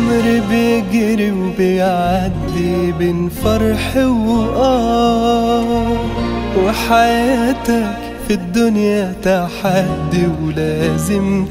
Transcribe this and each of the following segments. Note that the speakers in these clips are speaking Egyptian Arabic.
العمر بيجري وبيعدي بين فرح وآه وحياتك في الدنيا تحدي ولازم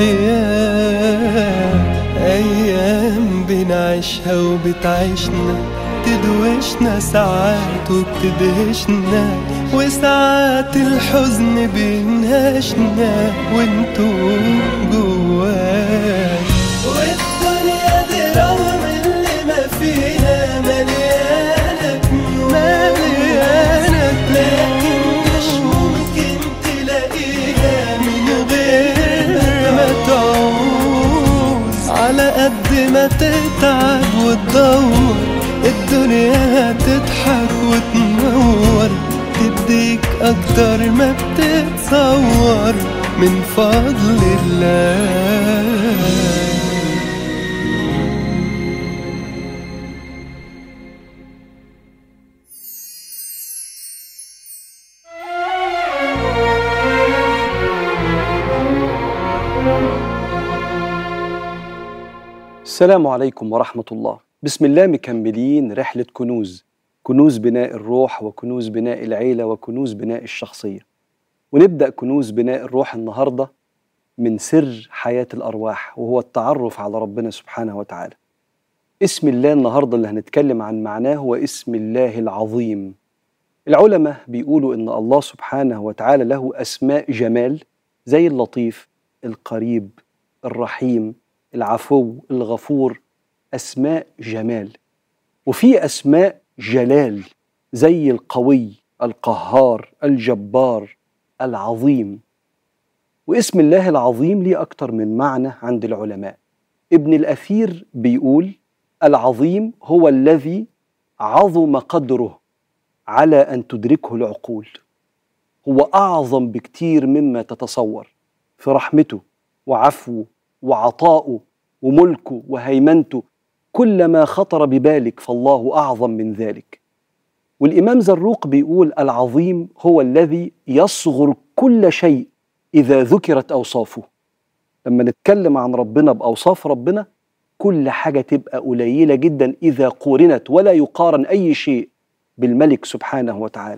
تحيا أيام بنعيشها وبتعيشنا تدوشنا ساعات وبتدهشنا وساعات الحزن بينهشنا وانتو جواك والدنيا دي رغم اللي ما فيها مليانة كنوز مليانة لكن مش ممكن تلاقيها من غير ما تعوز على قد ما تتعب وتدور الدنيا هتضحك وتنور تديك أكتر ما بتتصور من فضل الله السلام عليكم ورحمة الله بسم الله مكملين رحلة كنوز كنوز بناء الروح وكنوز بناء العيلة وكنوز بناء الشخصية ونبدأ كنوز بناء الروح النهاردة من سر حياة الأرواح وهو التعرف على ربنا سبحانه وتعالى اسم الله النهاردة اللي هنتكلم عن معناه هو اسم الله العظيم العلماء بيقولوا إن الله سبحانه وتعالى له أسماء جمال زي اللطيف القريب الرحيم العفو الغفور اسماء جمال وفي اسماء جلال زي القوي القهار الجبار العظيم واسم الله العظيم ليه اكتر من معنى عند العلماء ابن الاثير بيقول العظيم هو الذي عظم قدره على ان تدركه العقول هو اعظم بكتير مما تتصور في رحمته وعفوه وعطاؤه وملكه وهيمنته كل ما خطر ببالك فالله اعظم من ذلك والامام زروق بيقول العظيم هو الذي يصغر كل شيء اذا ذكرت اوصافه لما نتكلم عن ربنا باوصاف ربنا كل حاجه تبقى قليله جدا اذا قورنت ولا يقارن اي شيء بالملك سبحانه وتعالى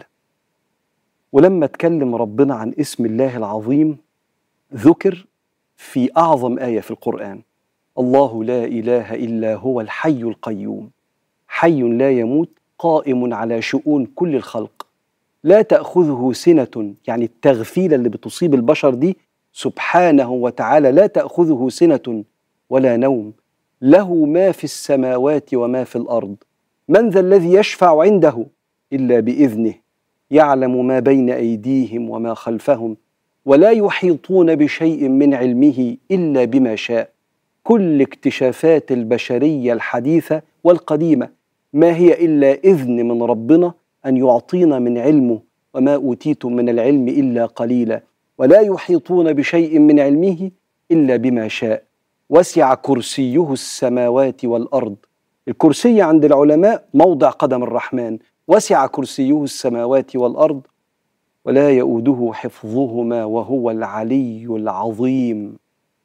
ولما اتكلم ربنا عن اسم الله العظيم ذكر في اعظم ايه في القران الله لا اله الا هو الحي القيوم حي لا يموت قائم على شؤون كل الخلق لا تاخذه سنه يعني التغفيله اللي بتصيب البشر دي سبحانه وتعالى لا تاخذه سنه ولا نوم له ما في السماوات وما في الارض من ذا الذي يشفع عنده الا باذنه يعلم ما بين ايديهم وما خلفهم ولا يحيطون بشيء من علمه الا بما شاء كل اكتشافات البشريه الحديثه والقديمه ما هي الا اذن من ربنا ان يعطينا من علمه وما اوتيتم من العلم الا قليلا ولا يحيطون بشيء من علمه الا بما شاء وسع كرسيه السماوات والارض الكرسي عند العلماء موضع قدم الرحمن وسع كرسيه السماوات والارض ولا يؤوده حفظهما وهو العلي العظيم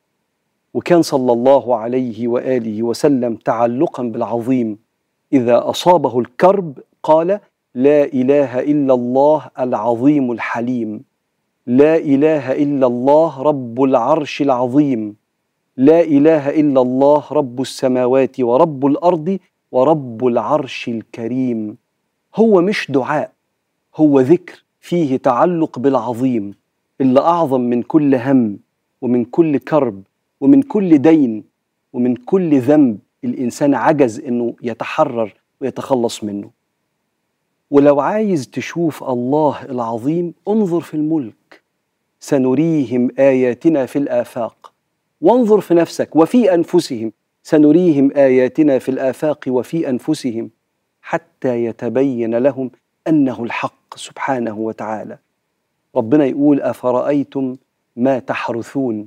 وكان صلى الله عليه واله وسلم تعلقا بالعظيم اذا اصابه الكرب قال لا اله الا الله العظيم الحليم لا اله الا الله رب العرش العظيم لا اله الا الله رب السماوات ورب الارض ورب العرش الكريم هو مش دعاء هو ذكر فيه تعلق بالعظيم اللي اعظم من كل هم ومن كل كرب ومن كل دين ومن كل ذنب الانسان عجز انه يتحرر ويتخلص منه ولو عايز تشوف الله العظيم انظر في الملك سنريهم اياتنا في الافاق وانظر في نفسك وفي انفسهم سنريهم اياتنا في الافاق وفي انفسهم حتى يتبين لهم انه الحق سبحانه وتعالى ربنا يقول افرايتم ما تحرثون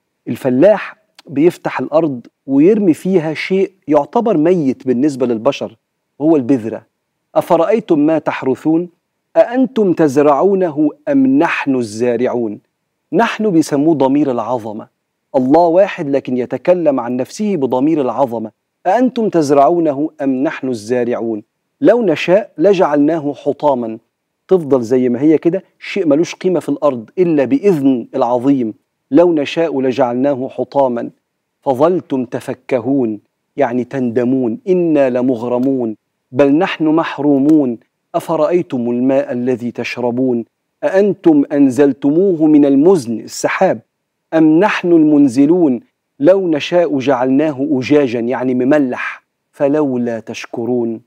الفلاح بيفتح الارض ويرمي فيها شيء يعتبر ميت بالنسبه للبشر هو البذره افرايتم ما تحرثون اانتم تزرعونه ام نحن الزارعون نحن بيسموه ضمير العظمه الله واحد لكن يتكلم عن نفسه بضمير العظمه أأنتم تزرعونه أم نحن الزارعون لو نشاء لجعلناه حطاما تفضل زي ما هي كده شيء ملوش قيمة في الأرض إلا بإذن العظيم لو نشاء لجعلناه حطاما فظلتم تفكهون يعني تندمون إنا لمغرمون بل نحن محرومون أفرأيتم الماء الذي تشربون أأنتم أنزلتموه من المزن السحاب أم نحن المنزلون لو نشاء جعلناه أجاجا يعني مملح فلولا تشكرون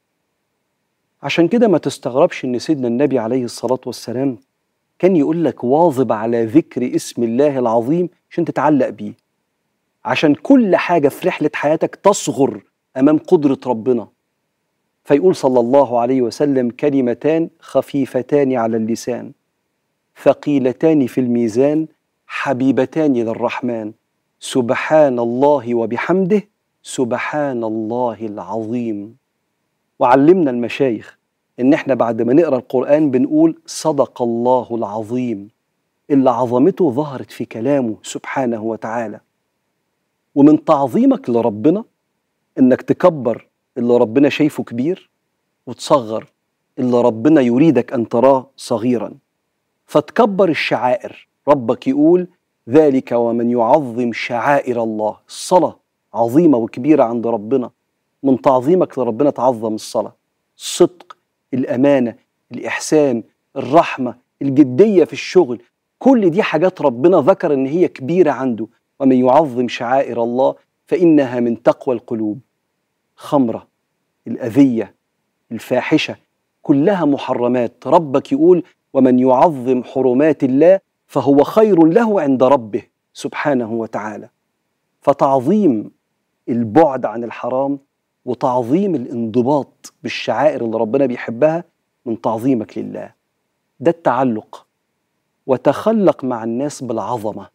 عشان كده ما تستغربش ان سيدنا النبي عليه الصلاه والسلام كان يقول لك واظب على ذكر اسم الله العظيم عشان تتعلق بيه عشان كل حاجه في رحله حياتك تصغر امام قدره ربنا فيقول صلى الله عليه وسلم كلمتان خفيفتان على اللسان ثقيلتان في الميزان حبيبتان للرحمن سبحان الله وبحمده سبحان الله العظيم وعلمنا المشايخ ان احنا بعد ما نقرا القران بنقول صدق الله العظيم اللي عظمته ظهرت في كلامه سبحانه وتعالى ومن تعظيمك لربنا انك تكبر اللي ربنا شايفه كبير وتصغر اللي ربنا يريدك ان تراه صغيرا فتكبر الشعائر ربك يقول ذلك ومن يعظم شعائر الله الصلاه عظيمه وكبيره عند ربنا من تعظيمك لربنا تعظم الصلاه الصدق الامانه الاحسان الرحمه الجديه في الشغل كل دي حاجات ربنا ذكر ان هي كبيره عنده ومن يعظم شعائر الله فانها من تقوى القلوب خمره الاذيه الفاحشه كلها محرمات ربك يقول ومن يعظم حرمات الله فهو خير له عند ربه سبحانه وتعالى فتعظيم البعد عن الحرام وتعظيم الانضباط بالشعائر اللي ربنا بيحبها من تعظيمك لله ده التعلق وتخلق مع الناس بالعظمه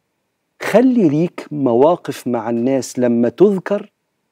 خلي ليك مواقف مع الناس لما تذكر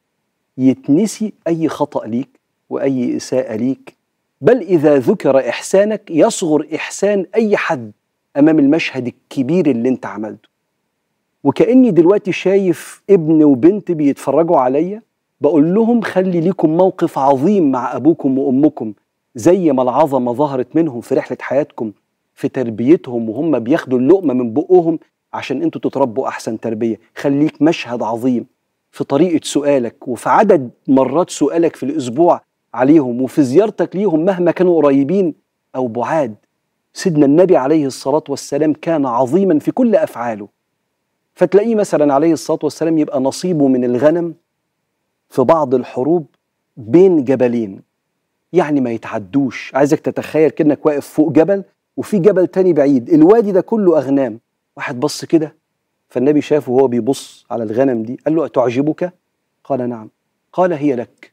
يتنسي اي خطا ليك واي اساءه ليك بل اذا ذكر احسانك يصغر احسان اي حد امام المشهد الكبير اللي انت عملته وكاني دلوقتي شايف ابن وبنت بيتفرجوا عليا بقول لهم خلي ليكم موقف عظيم مع ابوكم وامكم زي ما العظمه ظهرت منهم في رحله حياتكم في تربيتهم وهم بياخدوا اللقمه من بقهم عشان انتوا تتربوا احسن تربيه خليك مشهد عظيم في طريقه سؤالك وفي عدد مرات سؤالك في الاسبوع عليهم وفي زيارتك ليهم مهما كانوا قريبين او بعاد سيدنا النبي عليه الصلاه والسلام كان عظيما في كل افعاله فتلاقيه مثلا عليه الصلاه والسلام يبقى نصيبه من الغنم في بعض الحروب بين جبلين يعني ما يتعدوش عايزك تتخيل كأنك واقف فوق جبل وفي جبل تاني بعيد الوادي ده كله أغنام واحد بص كده فالنبي شافه وهو بيبص على الغنم دي قال له أتعجبك؟ قال نعم قال هي لك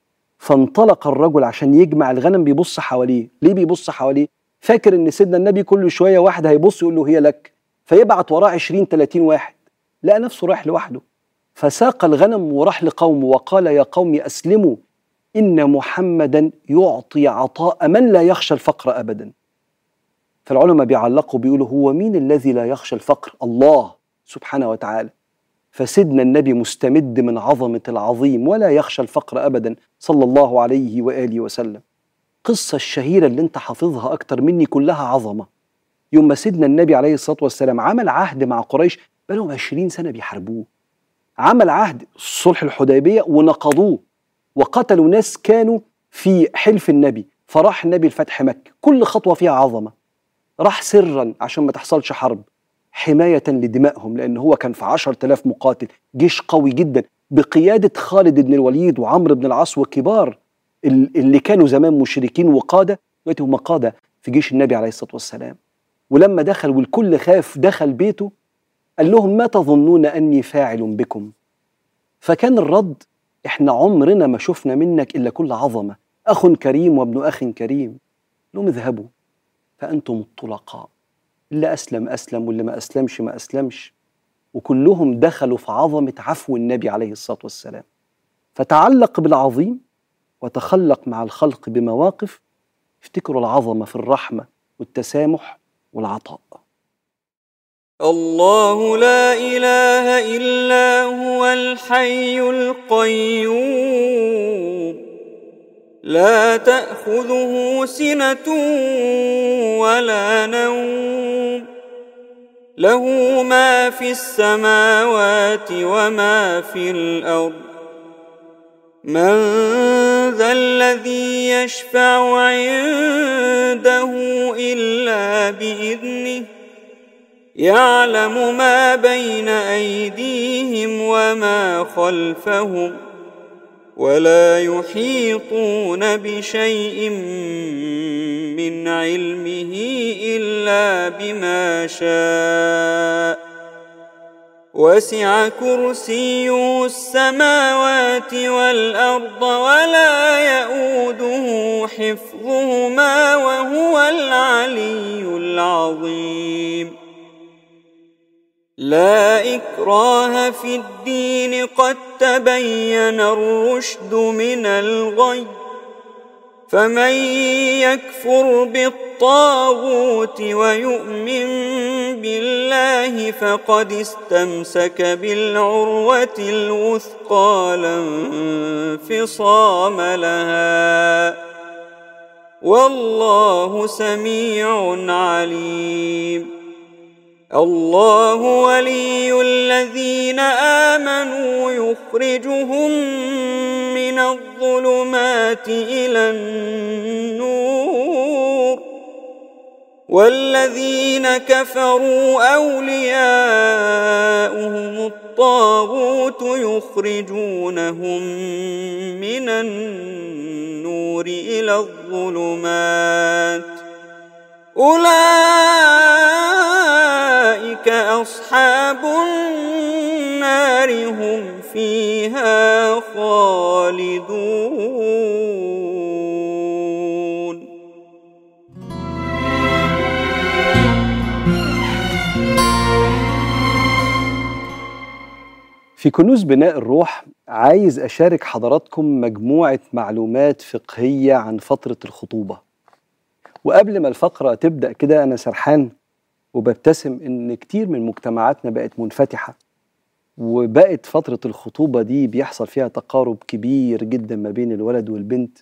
فانطلق الرجل عشان يجمع الغنم بيبص حواليه ليه بيبص حواليه؟ فاكر ان سيدنا النبي كل شوية واحد هيبص يقول له هي لك فيبعت وراه 20 30 واحد لقى نفسه رايح لوحده فساق الغنم وراح لقومه وقال يا قوم اسلموا ان محمدا يعطي عطاء من لا يخشى الفقر ابدا فالعلماء بيعلقوا بيقولوا هو مين الذي لا يخشى الفقر الله سبحانه وتعالى فسيدنا النبي مستمد من عظمه العظيم ولا يخشى الفقر ابدا صلى الله عليه واله وسلم قصه الشهيره اللي انت حافظها اكتر مني كلها عظمه يوم ما سيدنا النبي عليه الصلاه والسلام عمل عهد مع قريش بقالهم 20 سنه بيحاربوه عمل عهد صلح الحديبيه ونقضوه وقتلوا ناس كانوا في حلف النبي فراح النبي لفتح مكه كل خطوه فيها عظمه راح سرا عشان ما تحصلش حرب حماية لدمائهم لأن هو كان في عشر تلاف مقاتل جيش قوي جدا بقيادة خالد بن الوليد وعمرو بن العاص وكبار اللي كانوا زمان مشركين وقادة دلوقتي هم قادة في جيش النبي عليه الصلاة والسلام ولما دخل والكل خاف دخل بيته قال لهم ما تظنون أني فاعل بكم فكان الرد احنا عمرنا ما شفنا منك إلا كل عظمة أخ كريم وابن أخ كريم لهم اذهبوا فأنتم الطلقاء اللي أسلم أسلم واللي ما أسلمش ما أسلمش وكلهم دخلوا في عظمة عفو النبي عليه الصلاة والسلام فتعلق بالعظيم وتخلق مع الخلق بمواقف افتكروا العظمة في الرحمة والتسامح والعطاء الله لا إله إلا هو الحي القيوم لا تأخذه سنة ولا نوم له ما في السماوات وما في الأرض من ذا الذي يشفع عنده إلا بإذنه يعلم ما بين أيديهم وما خلفهم ولا يحيطون بشيء من علمه إلا بما شاء وسع كرسيه السماوات والأرض ولا يئوده حفظهما وهو العلي العظيم لا إكراه في الدين قد تبين الرشد من الغي فمن يكفر بالطاغوت ويؤمن بالله فقد استمسك بالعروة الوثقى لا انفصام لها والله سميع عليم الله ولي الذين آمنوا يخرجهم من الظلمات إلى النور والذين كفروا أولياؤهم الطاغوت يخرجونهم من النور إلى الظلمات أولئك أصحاب النار هم فيها خالدون في كنوز بناء الروح عايز أشارك حضراتكم مجموعة معلومات فقهية عن فترة الخطوبة وقبل ما الفقرة تبدأ كده أنا سرحان وببتسم إن كتير من مجتمعاتنا بقت منفتحة وبقت فترة الخطوبة دي بيحصل فيها تقارب كبير جدا ما بين الولد والبنت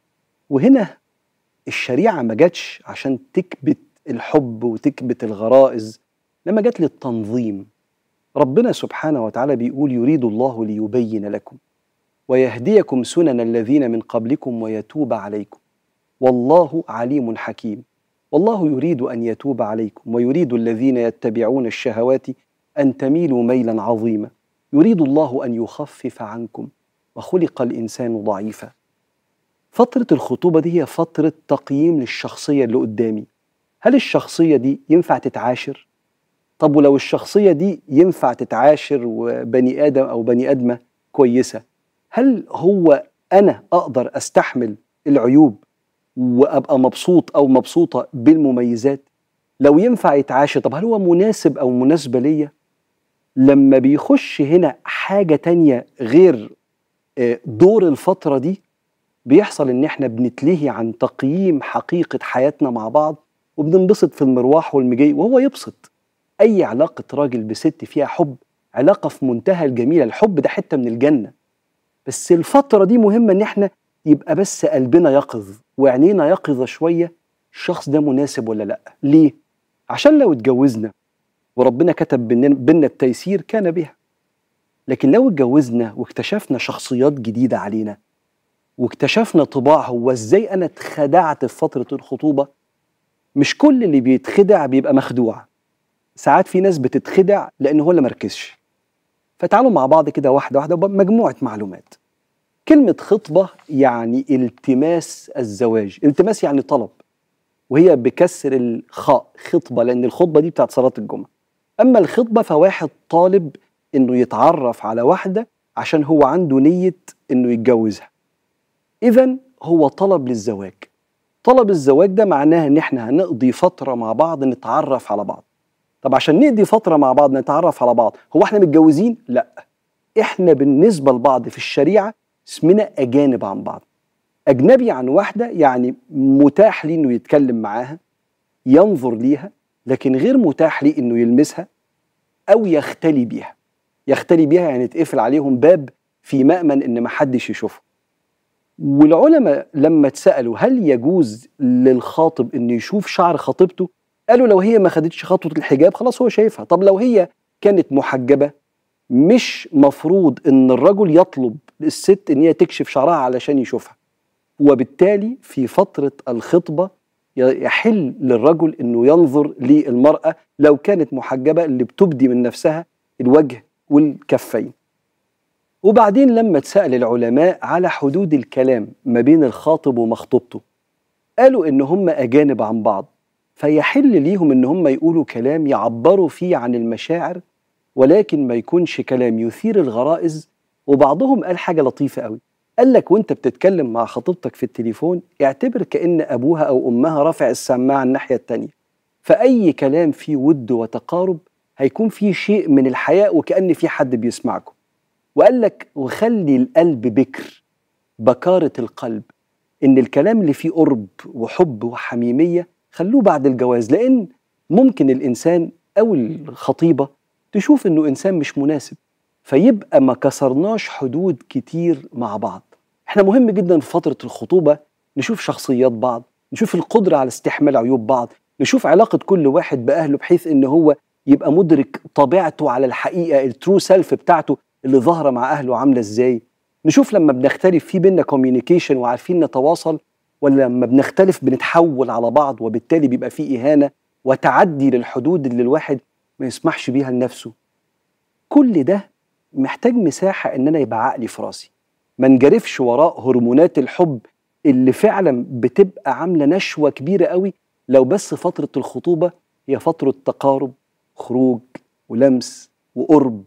وهنا الشريعة ما جاتش عشان تكبت الحب وتكبت الغرائز لما جت للتنظيم ربنا سبحانه وتعالى بيقول يريد الله ليبين لكم ويهديكم سنن الذين من قبلكم ويتوب عليكم والله عليم حكيم والله يريد ان يتوب عليكم ويريد الذين يتبعون الشهوات ان تميلوا ميلا عظيما يريد الله ان يخفف عنكم وخلق الانسان ضعيفا فتره الخطوبه دي هي فتره تقييم للشخصيه اللي قدامي هل الشخصيه دي ينفع تتعاشر طب ولو الشخصيه دي ينفع تتعاشر وبني ادم او بني ادمه كويسه هل هو انا اقدر استحمل العيوب وابقى مبسوط او مبسوطه بالمميزات لو ينفع يتعاشى طب هل هو مناسب او مناسبه ليا لما بيخش هنا حاجه تانية غير آه، دور الفتره دي بيحصل ان احنا بنتلهي عن تقييم حقيقه حياتنا مع بعض وبننبسط في المروح والمجي وهو يبسط اي علاقه راجل بست فيها حب علاقه في منتهى الجميله الحب ده حته من الجنه بس الفتره دي مهمه ان احنا يبقى بس قلبنا يقظ وعينينا يقظه شويه الشخص ده مناسب ولا لا ليه عشان لو اتجوزنا وربنا كتب بيننا بيننا التيسير كان بها لكن لو اتجوزنا واكتشفنا شخصيات جديده علينا واكتشفنا طباعه وازاي انا اتخدعت في فتره الخطوبه مش كل اللي بيتخدع بيبقى مخدوع ساعات في ناس بتتخدع لان هو اللي مركزش فتعالوا مع بعض كده واحده واحده مجموعه معلومات كلمة خطبة يعني التماس الزواج التماس يعني طلب وهي بكسر الخاء خطبة لأن الخطبة دي بتاعت صلاة الجمعة أما الخطبة فواحد طالب إنه يتعرف على واحدة عشان هو عنده نية إنه يتجوزها إذا هو طلب للزواج طلب الزواج ده معناه إن إحنا هنقضي فترة مع بعض نتعرف على بعض طب عشان نقضي فترة مع بعض نتعرف على بعض هو إحنا متجوزين؟ لأ إحنا بالنسبة لبعض في الشريعة اسمنا أجانب عن بعض أجنبي عن واحدة يعني متاح لي إنه يتكلم معاها ينظر ليها لكن غير متاح لي إنه يلمسها او يختلي بيها يختلي بيها يعني تقفل عليهم باب في مأمن ان محدش يشوفه والعلماء لما اتسالوا هل يجوز للخاطب انه يشوف شعر خطيبته قالوا لو هي ما خدتش خطوه الحجاب خلاص هو شايفها طب لو هي كانت محجبه مش مفروض ان الرجل يطلب الست ان هي تكشف شعرها علشان يشوفها وبالتالي في فتره الخطبه يحل للرجل انه ينظر للمراه لو كانت محجبه اللي بتبدي من نفسها الوجه والكفين وبعدين لما اتسال العلماء على حدود الكلام ما بين الخاطب ومخطوبته قالوا ان هم اجانب عن بعض فيحل ليهم ان هم يقولوا كلام يعبروا فيه عن المشاعر ولكن ما يكونش كلام يثير الغرائز وبعضهم قال حاجه لطيفه قوي قال لك وانت بتتكلم مع خطيبتك في التليفون اعتبر كان ابوها او امها رافع السماعه الناحيه التانيه فاي كلام فيه ود وتقارب هيكون فيه شيء من الحياء وكان في حد بيسمعكم وقال لك وخلي القلب بكر بكاره القلب ان الكلام اللي فيه قرب وحب وحميميه خلوه بعد الجواز لان ممكن الانسان او الخطيبه تشوف انه انسان مش مناسب فيبقى ما كسرناش حدود كتير مع بعض احنا مهم جدا في فتره الخطوبه نشوف شخصيات بعض نشوف القدره على استحمال عيوب بعض نشوف علاقه كل واحد باهله بحيث ان هو يبقى مدرك طبيعته على الحقيقه الترو سيلف بتاعته اللي ظاهره مع اهله عامله ازاي نشوف لما بنختلف في بينا كوميونيكيشن وعارفين نتواصل ولا لما بنختلف بنتحول على بعض وبالتالي بيبقى في اهانه وتعدي للحدود اللي الواحد ما يسمحش بيها لنفسه كل ده محتاج مساحه ان انا يبقى عقلي في راسي ما نجرفش وراء هرمونات الحب اللي فعلا بتبقى عامله نشوه كبيره قوي لو بس فتره الخطوبه هي فتره تقارب خروج ولمس وقرب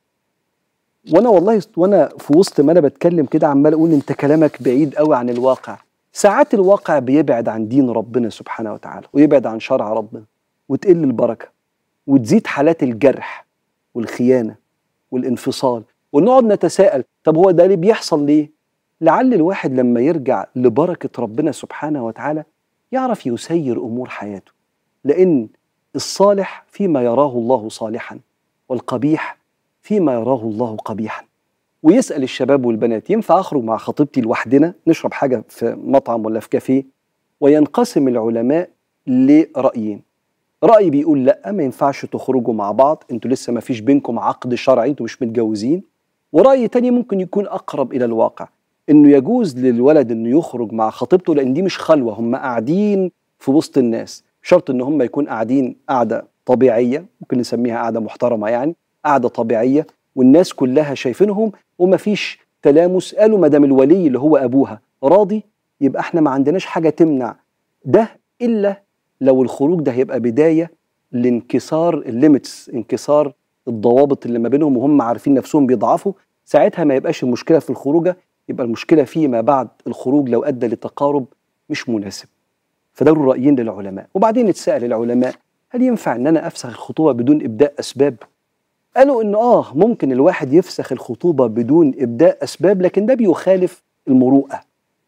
وانا والله وانا في وسط ما انا بتكلم كده عمال اقول انت كلامك بعيد قوي عن الواقع ساعات الواقع بيبعد عن دين ربنا سبحانه وتعالى ويبعد عن شرع ربنا وتقل البركه وتزيد حالات الجرح والخيانه والانفصال ونقعد نتساءل طب هو ده اللي بيحصل ليه؟ لعل الواحد لما يرجع لبركه ربنا سبحانه وتعالى يعرف يسير امور حياته لان الصالح فيما يراه الله صالحا والقبيح فيما يراه الله قبيحا ويسال الشباب والبنات ينفع اخرج مع خطيبتي لوحدنا نشرب حاجه في مطعم ولا في كافيه وينقسم العلماء لرايين راي بيقول لا ما ينفعش تخرجوا مع بعض انتوا لسه ما فيش بينكم عقد شرعي انتوا مش متجوزين وراي تاني ممكن يكون اقرب الى الواقع انه يجوز للولد انه يخرج مع خطيبته لان دي مش خلوه هم قاعدين في وسط الناس شرط ان هم يكون قاعدين قاعده طبيعيه ممكن نسميها قاعده محترمه يعني قاعده طبيعيه والناس كلها شايفينهم ومفيش تلامس قالوا ما دام الولي اللي هو ابوها راضي يبقى احنا ما عندناش حاجه تمنع ده الا لو الخروج ده هيبقى بدايه لانكسار الليميتس انكسار الضوابط اللي ما بينهم وهم عارفين نفسهم بيضعفوا ساعتها ما يبقاش المشكله في الخروجه يبقى المشكله فيما بعد الخروج لو ادى لتقارب مش مناسب فده الرايين للعلماء وبعدين اتسال العلماء هل ينفع ان انا افسخ الخطوبه بدون ابداء اسباب قالوا ان اه ممكن الواحد يفسخ الخطوبه بدون ابداء اسباب لكن ده بيخالف المروءه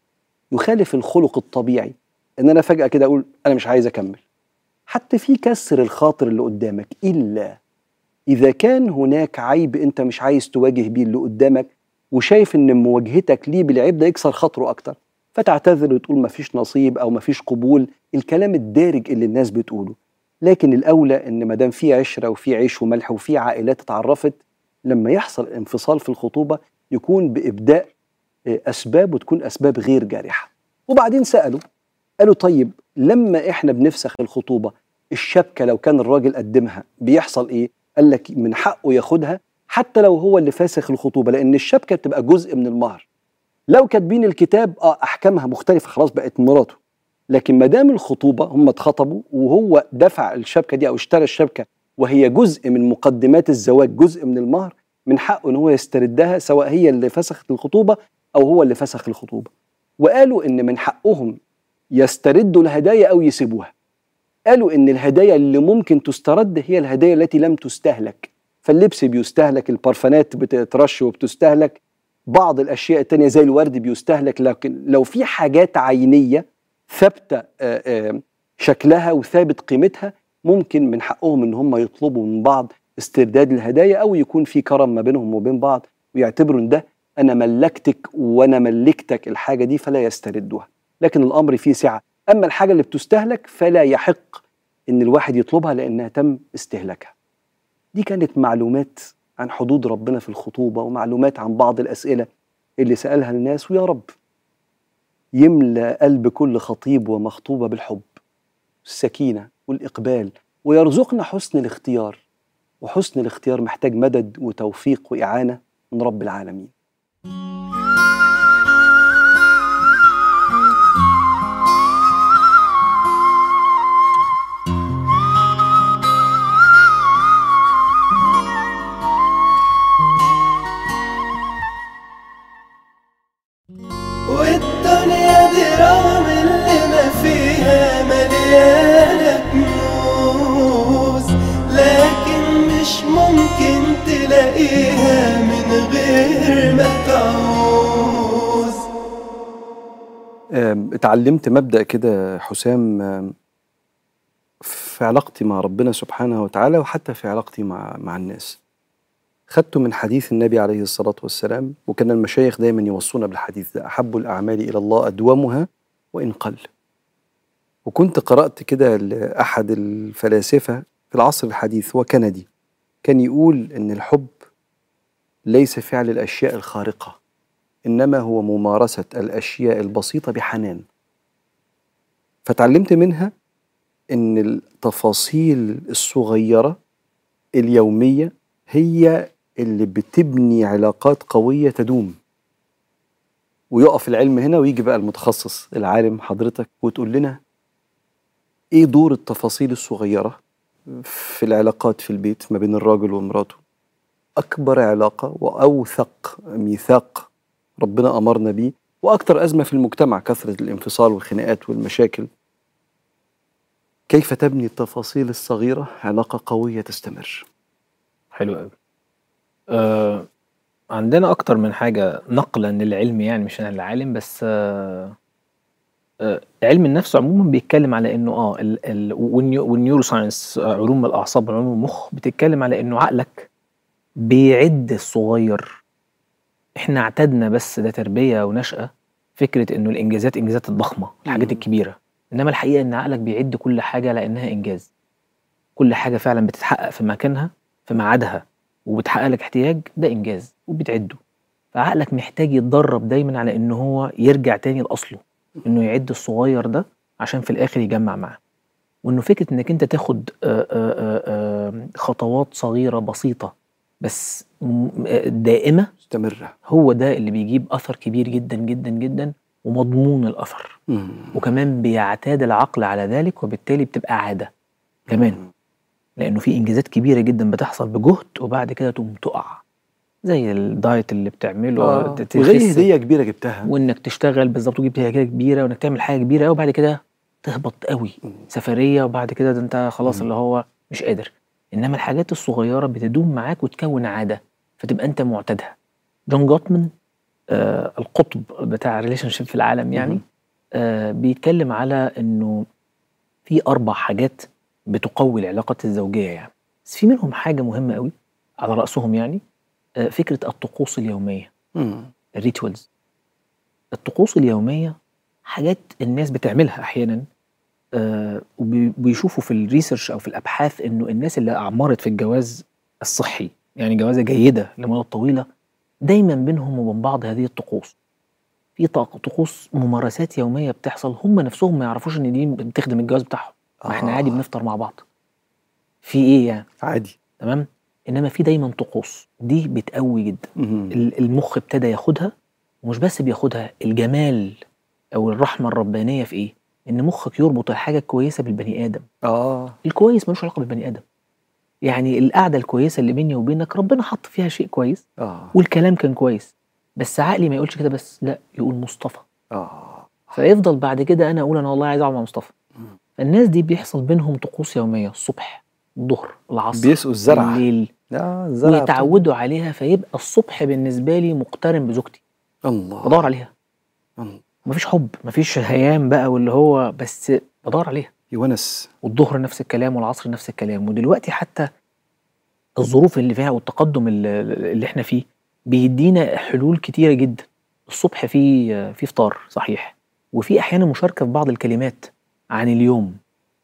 يخالف الخلق الطبيعي ان انا فجاه كده اقول انا مش عايز اكمل حتى في كسر الخاطر اللي قدامك الا اذا كان هناك عيب انت مش عايز تواجه بيه اللي قدامك وشايف ان مواجهتك ليه بالعيب ده يكسر خاطره اكتر فتعتذر وتقول مفيش نصيب او مفيش قبول الكلام الدارج اللي الناس بتقوله لكن الاولى ان ما دام في عشره وفي عيش وملح وفي عائلات اتعرفت لما يحصل انفصال في الخطوبه يكون بابداء اسباب وتكون اسباب غير جارحه وبعدين سالوا قالوا طيب لما احنا بنفسخ الخطوبه الشبكه لو كان الراجل قدمها بيحصل ايه قال لك من حقه ياخدها حتى لو هو اللي فاسخ الخطوبه لان الشبكه بتبقى جزء من المهر لو كاتبين الكتاب اه احكامها مختلفه خلاص بقت مراته لكن ما دام الخطوبه هم اتخطبوا وهو دفع الشبكه دي او اشترى الشبكه وهي جزء من مقدمات الزواج جزء من المهر من حقه ان هو يستردها سواء هي اللي فسخت الخطوبه او هو اللي فسخ الخطوبه وقالوا ان من حقهم يستردوا الهدايا او يسيبوها قالوا ان الهدايا اللي ممكن تسترد هي الهدايا التي لم تستهلك فاللبس بيستهلك البارفانات بتترش وبتستهلك بعض الاشياء التانية زي الورد بيستهلك لكن لو في حاجات عينيه ثابته شكلها وثابت قيمتها ممكن من حقهم ان هم يطلبوا من بعض استرداد الهدايا او يكون في كرم ما بينهم وبين بعض ويعتبروا ان ده انا ملكتك وانا ملكتك الحاجه دي فلا يستردوها لكن الامر فيه سعه اما الحاجه اللي بتستهلك فلا يحق ان الواحد يطلبها لانها تم استهلاكها دي كانت معلومات عن حدود ربنا في الخطوبه ومعلومات عن بعض الاسئله اللي سالها الناس ويا رب يملى قلب كل خطيب ومخطوبه بالحب السكينه والاقبال ويرزقنا حسن الاختيار وحسن الاختيار محتاج مدد وتوفيق واعانه من رب العالمين والدنيا دي رغم اللي ما فيها مليانة كنوز لكن مش ممكن تلاقيها من غير ما تعوز آم، اتعلمت مبدأ كده حسام آم، في علاقتي مع ربنا سبحانه وتعالى وحتى في علاقتي مع مع الناس خدته من حديث النبي عليه الصلاة والسلام وكان المشايخ دايما يوصونا بالحديث ده أحب الأعمال إلى الله أدومها وإن قل وكنت قرأت كده لأحد الفلاسفة في العصر الحديث هو كندي كان يقول إن الحب ليس فعل الأشياء الخارقة إنما هو ممارسة الأشياء البسيطة بحنان فتعلمت منها إن التفاصيل الصغيرة اليومية هي اللي بتبني علاقات قوية تدوم ويقف العلم هنا ويجي بقى المتخصص العالم حضرتك وتقول لنا ايه دور التفاصيل الصغيرة في العلاقات في البيت ما بين الراجل ومراته أكبر علاقة وأوثق ميثاق ربنا أمرنا بيه وأكثر أزمة في المجتمع كثرة الانفصال والخناقات والمشاكل كيف تبني التفاصيل الصغيرة علاقة قوية تستمر حلو قوي آه عندنا اكتر من حاجه نقلا للعلم يعني مش انا العالم بس آه آه علم النفس عموما بيتكلم على انه اه ال ال والنيو والنيورو ساينس آه، علوم الاعصاب وعلوم المخ بتتكلم على انه عقلك بيعد الصغير احنا اعتدنا بس ده تربيه ونشأة فكره انه الانجازات انجازات الضخمه الحاجات مم. الكبيره انما الحقيقه ان عقلك بيعد كل حاجه لانها انجاز كل حاجه فعلا بتتحقق في مكانها في ميعادها وبتحقق لك احتياج ده انجاز وبتعده فعقلك محتاج يتدرب دايما على ان هو يرجع تاني لاصله انه يعد الصغير ده عشان في الاخر يجمع معاه وانه فكره انك انت تاخد آه، آه، آه، آه، خطوات صغيره بسيطه بس م- آه، دائمه مستمرة هو ده اللي بيجيب اثر كبير جدا جدا جدا ومضمون الاثر مم. وكمان بيعتاد العقل على ذلك وبالتالي بتبقى عاده كمان لانه في انجازات كبيره جدا بتحصل بجهد وبعد كده تقوم تقع زي الدايت اللي بتعمله آه. ت- وزي تخس هدية كبيرة جبتها وانك تشتغل بالظبط وتجيب حاجه كبيره وانك تعمل حاجه كبيره قوي وبعد كده تهبط قوي مم. سفريه وبعد كده ده انت خلاص مم. اللي هو مش قادر انما الحاجات الصغيره بتدوم معاك وتكون عاده فتبقى انت معتادها جون جوتمان آه القطب بتاع الريليشن شيب في العالم يعني مم. آه بيتكلم على انه في اربع حاجات بتقوي العلاقات الزوجيه يعني بس في منهم حاجه مهمه قوي على راسهم يعني آه فكره الطقوس اليوميه مم. الريتوالز الطقوس اليوميه حاجات الناس بتعملها احيانا آه وبي- وبيشوفوا في الريسيرش او في الابحاث انه الناس اللي اعمرت في الجواز الصحي يعني جوازه جيده لمده طويله دايما بينهم وبين بعض هذه الطقوس في طق- طقوس ممارسات يوميه بتحصل هم نفسهم ما يعرفوش ان دي بتخدم الجواز بتاعهم ما احنا آه. عادي بنفطر مع بعض في ايه يعني عادي تمام انما في دايما طقوس دي بتقوي جدا مم. ال- المخ ابتدى ياخدها ومش بس بياخدها الجمال او الرحمه الربانيه في ايه ان مخك يربط الحاجه الكويسه بالبني ادم اه الكويس ملوش علاقه بالبني ادم يعني القعده الكويسه اللي بيني وبينك ربنا حط فيها شيء كويس اه والكلام كان كويس بس عقلي ما يقولش كده بس لا يقول مصطفى اه فيفضل بعد كده انا اقول انا والله عايز اقعد مع مصطفى مم. فالناس دي بيحصل بينهم طقوس يوميه الصبح الظهر العصر بيسقوا الزرع الليل اه الزرع ويتعودوا عليها فيبقى الصبح بالنسبه لي مقترن بزوجتي الله بدور عليها الله. مفيش حب مفيش هيام بقى واللي هو بس بدور عليها يونس والظهر نفس الكلام والعصر نفس الكلام ودلوقتي حتى الظروف اللي فيها والتقدم اللي اللي احنا فيه بيدينا حلول كتيره جدا الصبح في في فطار صحيح وفي احيانا مشاركه في بعض الكلمات عن اليوم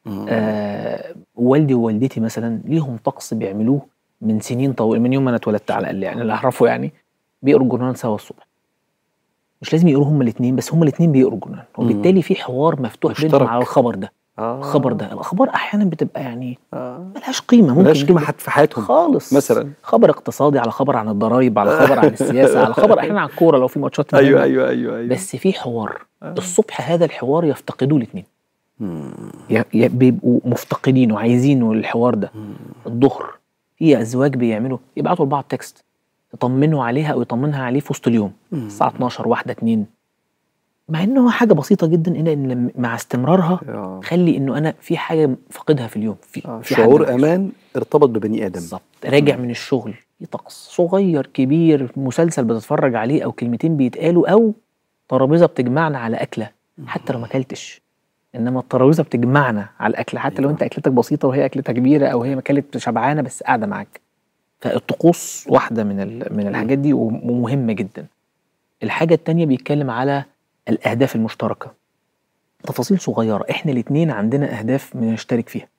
آه والدي ووالدتي مثلا ليهم طقس بيعملوه من سنين طويله من يوم ما انا اتولدت على الاقل يعني اللي اعرفه يعني بيقروا الجورنال سوا الصبح مش لازم يقروا هما الاثنين بس هما الاثنين بيقروا الجورنال وبالتالي في حوار مفتوح بينهم مشترك. على الخبر ده آه. الخبر ده الاخبار احيانا بتبقى يعني آه. ملهاش قيمه ممكن ملهاش قيمه جداً. حتى في حياتهم خالص مثلاً. خبر اقتصادي على خبر عن الضرايب على خبر عن السياسه على خبر احيانا عن الكوره لو في ماتشات ايوه مهمة. ايوه ايوه ايوه بس في حوار آه. الصبح هذا الحوار يفتقدوه الاثنين مم. بيبقوا مفتقدينه وعايزينه الحوار ده مم. الظهر في ازواج بيعملوا يبعتوا لبعض تكست يطمنوا عليها او يطمنها عليه في وسط اليوم مم. الساعه 12 واحده 2 مع انه هو حاجه بسيطه جدا الا ان لما- مع استمرارها آه. خلي انه انا في حاجه فاقدها في اليوم في, آه. في حد شعور ناقص. امان ارتبط ببني ادم بالظبط راجع من الشغل في طقس صغير كبير مسلسل بتتفرج عليه او كلمتين بيتقالوا او ترابيزه بتجمعنا على اكله حتى لو ما اكلتش انما الترابيزه بتجمعنا على الاكل حتى لو أيوة. انت اكلتك بسيطه وهي اكلتها كبيره او هي ما كانت شبعانه بس قاعده معاك فالطقوس واحده من ال- من الحاجات دي وم- ومهمه جدا الحاجه التانية بيتكلم على الاهداف المشتركه تفاصيل صغيره احنا الاثنين عندنا اهداف بنشترك فيها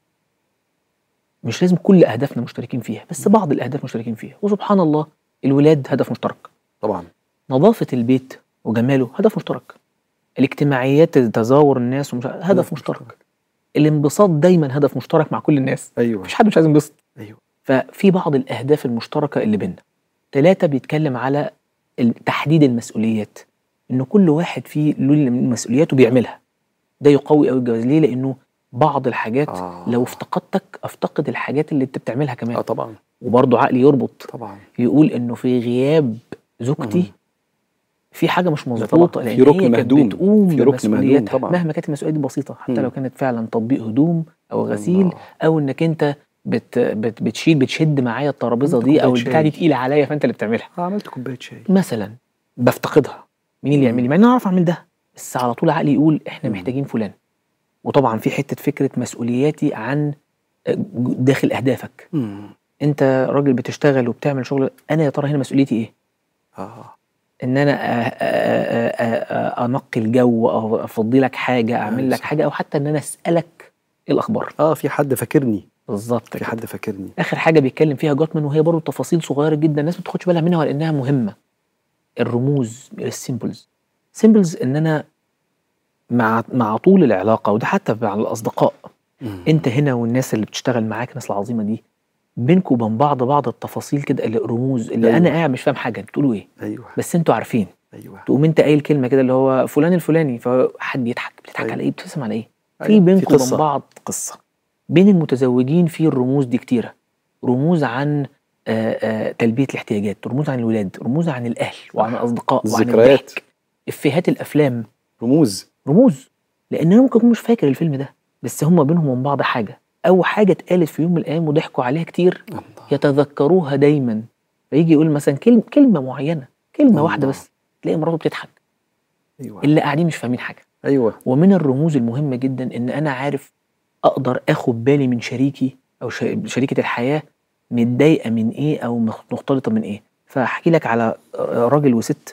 مش لازم كل اهدافنا مشتركين فيها بس بعض الاهداف مشتركين فيها وسبحان الله الولاد هدف مشترك طبعا نظافه البيت وجماله هدف مشترك الاجتماعيات تزاور الناس ومش هدف هدف مشترك مشترك. الانبساط دايما هدف مشترك مع كل الناس ايوه مفيش حد مش عايز ينبسط ايوه ففي بعض الاهداف المشتركه اللي بيننا ثلاثه بيتكلم على ال- تحديد المسؤوليات ان كل واحد فيه له المسؤوليات وبيعملها ده يقوي قوي الجواز ليه لانه بعض الحاجات آه. لو افتقدتك افتقد الحاجات اللي انت بتعملها كمان اه طبعا وبرضه عقلي يربط طبعا يقول انه في غياب زوجتي مم. في حاجه مش طبعاً. مظبوطه في لان ركن هي كانت مهدوم. بتقوم في ركن مهدوم بمسؤولياتها طبعاً. مهما كانت المسؤوليه دي بسيطه حتى مم. لو كانت فعلا تطبيق هدوم او غسيل الله. او انك انت بت بت بتشيل بتشد معايا الترابيزه عملت دي او كوباية البتاع دي شاي. تقيله عليا فانت اللي بتعملها آه، عملت كوبايه شاي مثلا بفتقدها مين اللي مم. يعمل لي مع اني اعرف اعمل ده بس على طول عقلي يقول احنا مم. محتاجين فلان وطبعا في حته فكره مسؤولياتي عن داخل اهدافك مم. انت راجل بتشتغل وبتعمل شغل انا يا ترى هنا مسؤوليتي ايه اه ان انا أ- أ- أ- أ- انقي الجو او افضي لك حاجه اعمل لك صح. حاجه او حتى ان انا اسالك ايه الاخبار اه في حد فاكرني بالظبط في كده. حد فاكرني اخر حاجه بيتكلم فيها جوتمان وهي برضه تفاصيل صغيره جدا الناس ما بتاخدش بالها منها ولانها مهمه الرموز السيمبلز سيمبلز ان انا مع مع طول العلاقه وده حتى مع الاصدقاء مم. انت هنا والناس اللي بتشتغل معاك الناس العظيمه دي بينكم وبين بعض بعض التفاصيل كده اللي الرموز اللي أيوة. انا قاعد مش فاهم حاجه انتوا بتقولوا ايه ايوه بس انتوا عارفين ايوه تقوم انت قايل كلمه كده اللي هو فلان الفلاني فحد يضحك بتضحك أيوة. على ايه بتبتسم على ايه في أيوة. بينكم وبين قصة. بعض قصه بين المتزوجين في الرموز دي كتيره رموز عن آه، آه، تلبيه الاحتياجات رموز عن الولاد رموز عن الاهل وعن الاصدقاء وعن الذكريات. الضحك افيهات الافلام رموز رموز لان انا ممكن اكون مش فاكر الفيلم ده بس هم بينهم وبين بعض حاجه او حاجه اتقالت في يوم من الايام وضحكوا عليها كتير الله. يتذكروها دايما فيجي يقول مثلا كلمه كلمه معينه كلمه الله. واحده بس تلاقي مراته بتضحك ايوه اللي قاعدين مش فاهمين حاجه ايوه ومن الرموز المهمه جدا ان انا عارف اقدر اخد بالي من شريكي او ش- شريكه الحياه متضايقه من ايه او مخ- مختلطه من ايه فاحكي لك على راجل وست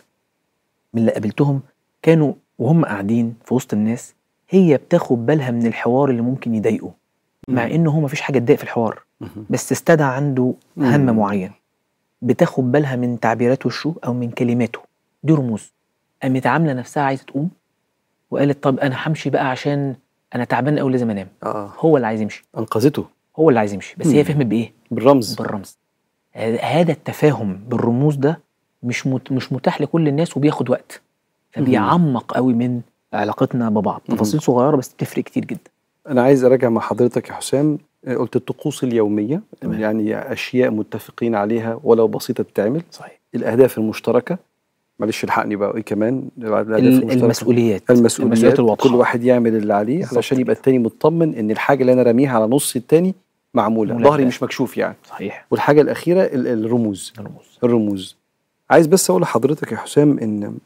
من اللي قابلتهم كانوا وهم قاعدين في وسط الناس هي بتاخد بالها من الحوار اللي ممكن يضايقه مع انه هو مفيش حاجه تضايق في الحوار مم. بس استدعى عنده هم مم. معين بتاخد بالها من تعبيرات وشه او من كلماته دي رموز قامت عامله نفسها عايزه تقوم وقالت طب انا همشي بقى عشان انا تعبان قوي لازم انام اه هو اللي عايز يمشي انقذته هو اللي عايز يمشي بس مم. هي فهمت بايه بالرمز بالرمز هذا- هذا التفاهم بالرموز ده مش مت مش متاح لكل الناس وبياخد وقت فبيعمق قوي من علاقتنا ببعض مم. تفاصيل صغيره بس بتفرق كتير جدا انا عايز اراجع مع حضرتك يا حسام آه، قلت الطقوس اليوميه تمام. يعني اشياء متفقين عليها ولو بسيطه تتعمل صحيح الاهداف المشتركه معلش الحقني بقى ايه كمان بعد الاهداف ال- المشتركه المسؤوليات المسؤوليات الواضحه كل واحد يعمل اللي عليه بالظبط علشان يبقى كده. التاني مطمن ان الحاجه اللي انا راميها على نص التاني معموله معمولة ظهري بقى. مش مكشوف يعني صحيح والحاجه الاخيره ال- الرموز الرموز الرموز عايز بس اقول لحضرتك يا حسام ان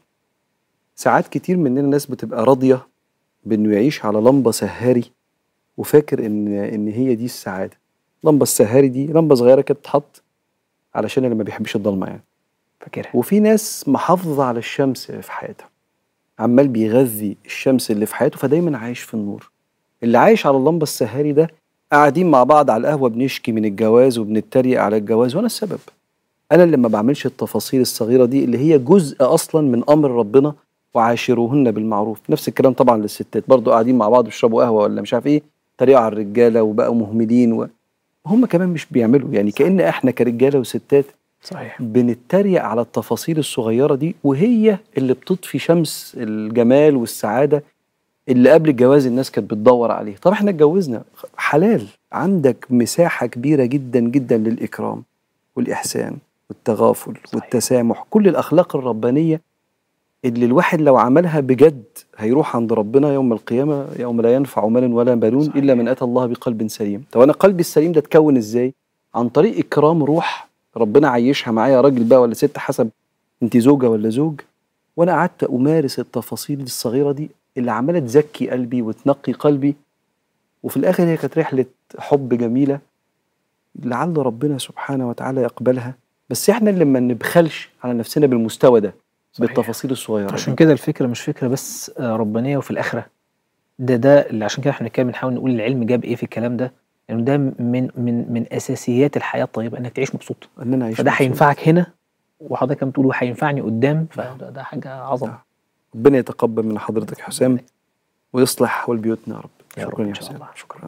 ساعات كتير مننا الناس بتبقى راضيه بانه يعيش على لمبه سهاري وفاكر ان ان هي دي السعاده اللمبه السهاري دي لمبه صغيره كده تتحط علشان اللي ما بيحبش الضلمه يعني فاكرها وفي ناس محافظه على الشمس في حياتها عمال بيغذي الشمس اللي في حياته فدايما عايش في النور اللي عايش على اللمبه السهاري ده قاعدين مع بعض على القهوه بنشكي من الجواز وبنتريق على الجواز وانا السبب انا اللي ما بعملش التفاصيل الصغيره دي اللي هي جزء اصلا من امر ربنا وعاشروهن بالمعروف نفس الكلام طبعا للستات برضو قاعدين مع بعض بيشربوا قهوه ولا مش عارف ايه تريقوا على الرجاله وبقوا مهملين و... هم كمان مش بيعملوا يعني كأن احنا كرجاله وستات صحيح بنتريق على التفاصيل الصغيره دي وهي اللي بتطفي شمس الجمال والسعاده اللي قبل الجواز الناس كانت بتدور عليه طب احنا اتجوزنا حلال عندك مساحه كبيره جدا جدا للاكرام والاحسان والتغافل صحيح. والتسامح كل الاخلاق الربانيه اللي الواحد لو عملها بجد هيروح عند ربنا يوم القيامه يوم لا ينفع مال ولا بنون صحيح. الا من اتى الله بقلب سليم طب انا قلبي السليم ده اتكون ازاي عن طريق اكرام روح ربنا عيشها معايا راجل بقى ولا ست حسب انت زوجه ولا زوج وانا قعدت امارس التفاصيل الصغيره دي اللي عماله تزكي قلبي وتنقي قلبي وفي الاخر هي كانت رحله حب جميله لعل ربنا سبحانه وتعالى يقبلها بس احنا اللي ما نبخلش على نفسنا بالمستوى ده صحيح. بالتفاصيل الصغيره عشان دي. كده الفكره مش فكره بس آه، ربانيه وفي الاخره ده ده اللي عشان كده احنا بنتكلم بنحاول نقول العلم جاب ايه في الكلام ده لانه ده من من من اساسيات الحياه الطيبه انك تعيش مبسوط ان انا اعيش فده مبسوط. هينفعك هنا وحضرتك كمان بتقول هينفعني قدام فده ده حاجه عظمه ربنا يتقبل من حضرتك يا حسام ويصلح احوال بيوتنا يا رب يا رب شكرا يا إن شاء حسام الله. شكرا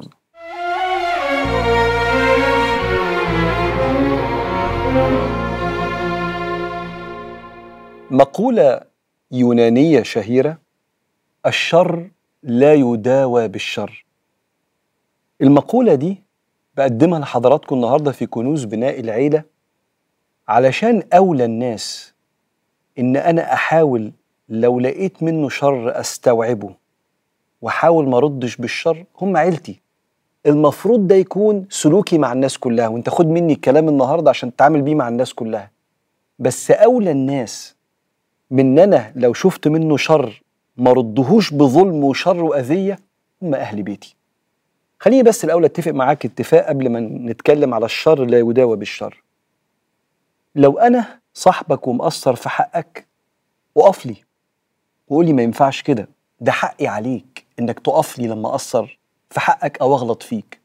مقولة يونانية شهيرة الشر لا يداوى بالشر المقولة دي بقدمها لحضراتكم النهاردة في كنوز بناء العيلة علشان أولى الناس إن أنا أحاول لو لقيت منه شر أستوعبه وأحاول ما أردش بالشر هم عيلتي المفروض ده يكون سلوكي مع الناس كلها وانت خد مني الكلام النهارده عشان تتعامل بيه مع الناس كلها بس اولى الناس من انا لو شفت منه شر ما ردهوش بظلم وشر واذيه هم اهل بيتي خليني بس الاول اتفق معاك اتفاق قبل ما نتكلم على الشر لا يداوى بالشر لو انا صاحبك ومقصر في حقك اقف لي وقول لي ما ينفعش كده ده حقي عليك انك تقف لي لما اقصر في حقك او اغلط فيك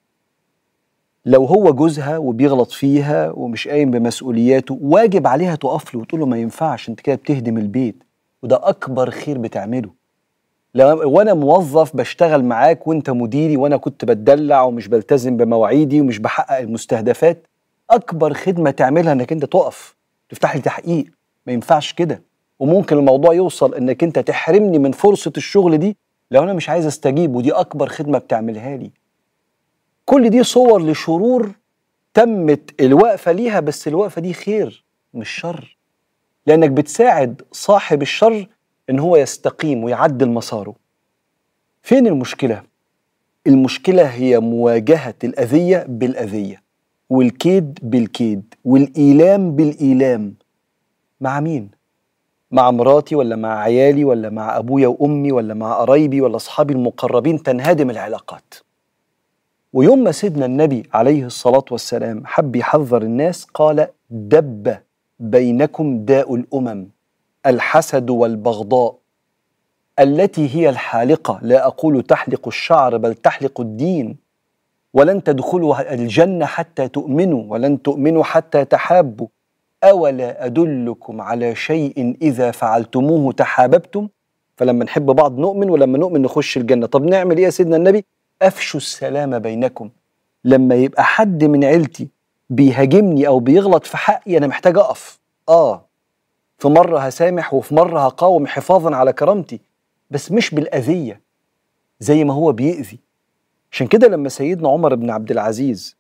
لو هو جوزها وبيغلط فيها ومش قايم بمسؤولياته واجب عليها تقف له وتقول له ما ينفعش انت كده بتهدم البيت وده اكبر خير بتعمله لو وانا موظف بشتغل معاك وانت مديري وانا كنت بتدلع ومش بلتزم بمواعيدي ومش بحقق المستهدفات اكبر خدمه تعملها انك انت تقف تفتح لي تحقيق ما ينفعش كده وممكن الموضوع يوصل انك انت تحرمني من فرصه الشغل دي لو انا مش عايز استجيب ودي اكبر خدمه بتعملها لي كل دي صور لشرور تمت الوقفه ليها بس الوقفه دي خير مش شر لانك بتساعد صاحب الشر ان هو يستقيم ويعدل مساره فين المشكله المشكله هي مواجهه الاذيه بالاذيه والكيد بالكيد والايلام بالايلام مع مين مع مراتي ولا مع عيالي ولا مع ابويا وامي ولا مع قرايبي ولا اصحابي المقربين تنهدم العلاقات ويوم ما سيدنا النبي عليه الصلاه والسلام حب يحذر الناس قال دب بينكم داء الامم الحسد والبغضاء التي هي الحالقه لا اقول تحلق الشعر بل تحلق الدين ولن تدخلوا الجنه حتى تؤمنوا ولن تؤمنوا حتى تحابوا أولا أدلكم على شيء إذا فعلتموه تحاببتم فلما نحب بعض نؤمن ولما نؤمن نخش الجنة طب نعمل إيه يا سيدنا النبي أفشوا السلام بينكم لما يبقى حد من عيلتي بيهاجمني أو بيغلط في حقي أنا محتاج أقف آه في مرة هسامح وفي مرة هقاوم حفاظا على كرامتي بس مش بالأذية زي ما هو بيأذي عشان كده لما سيدنا عمر بن عبد العزيز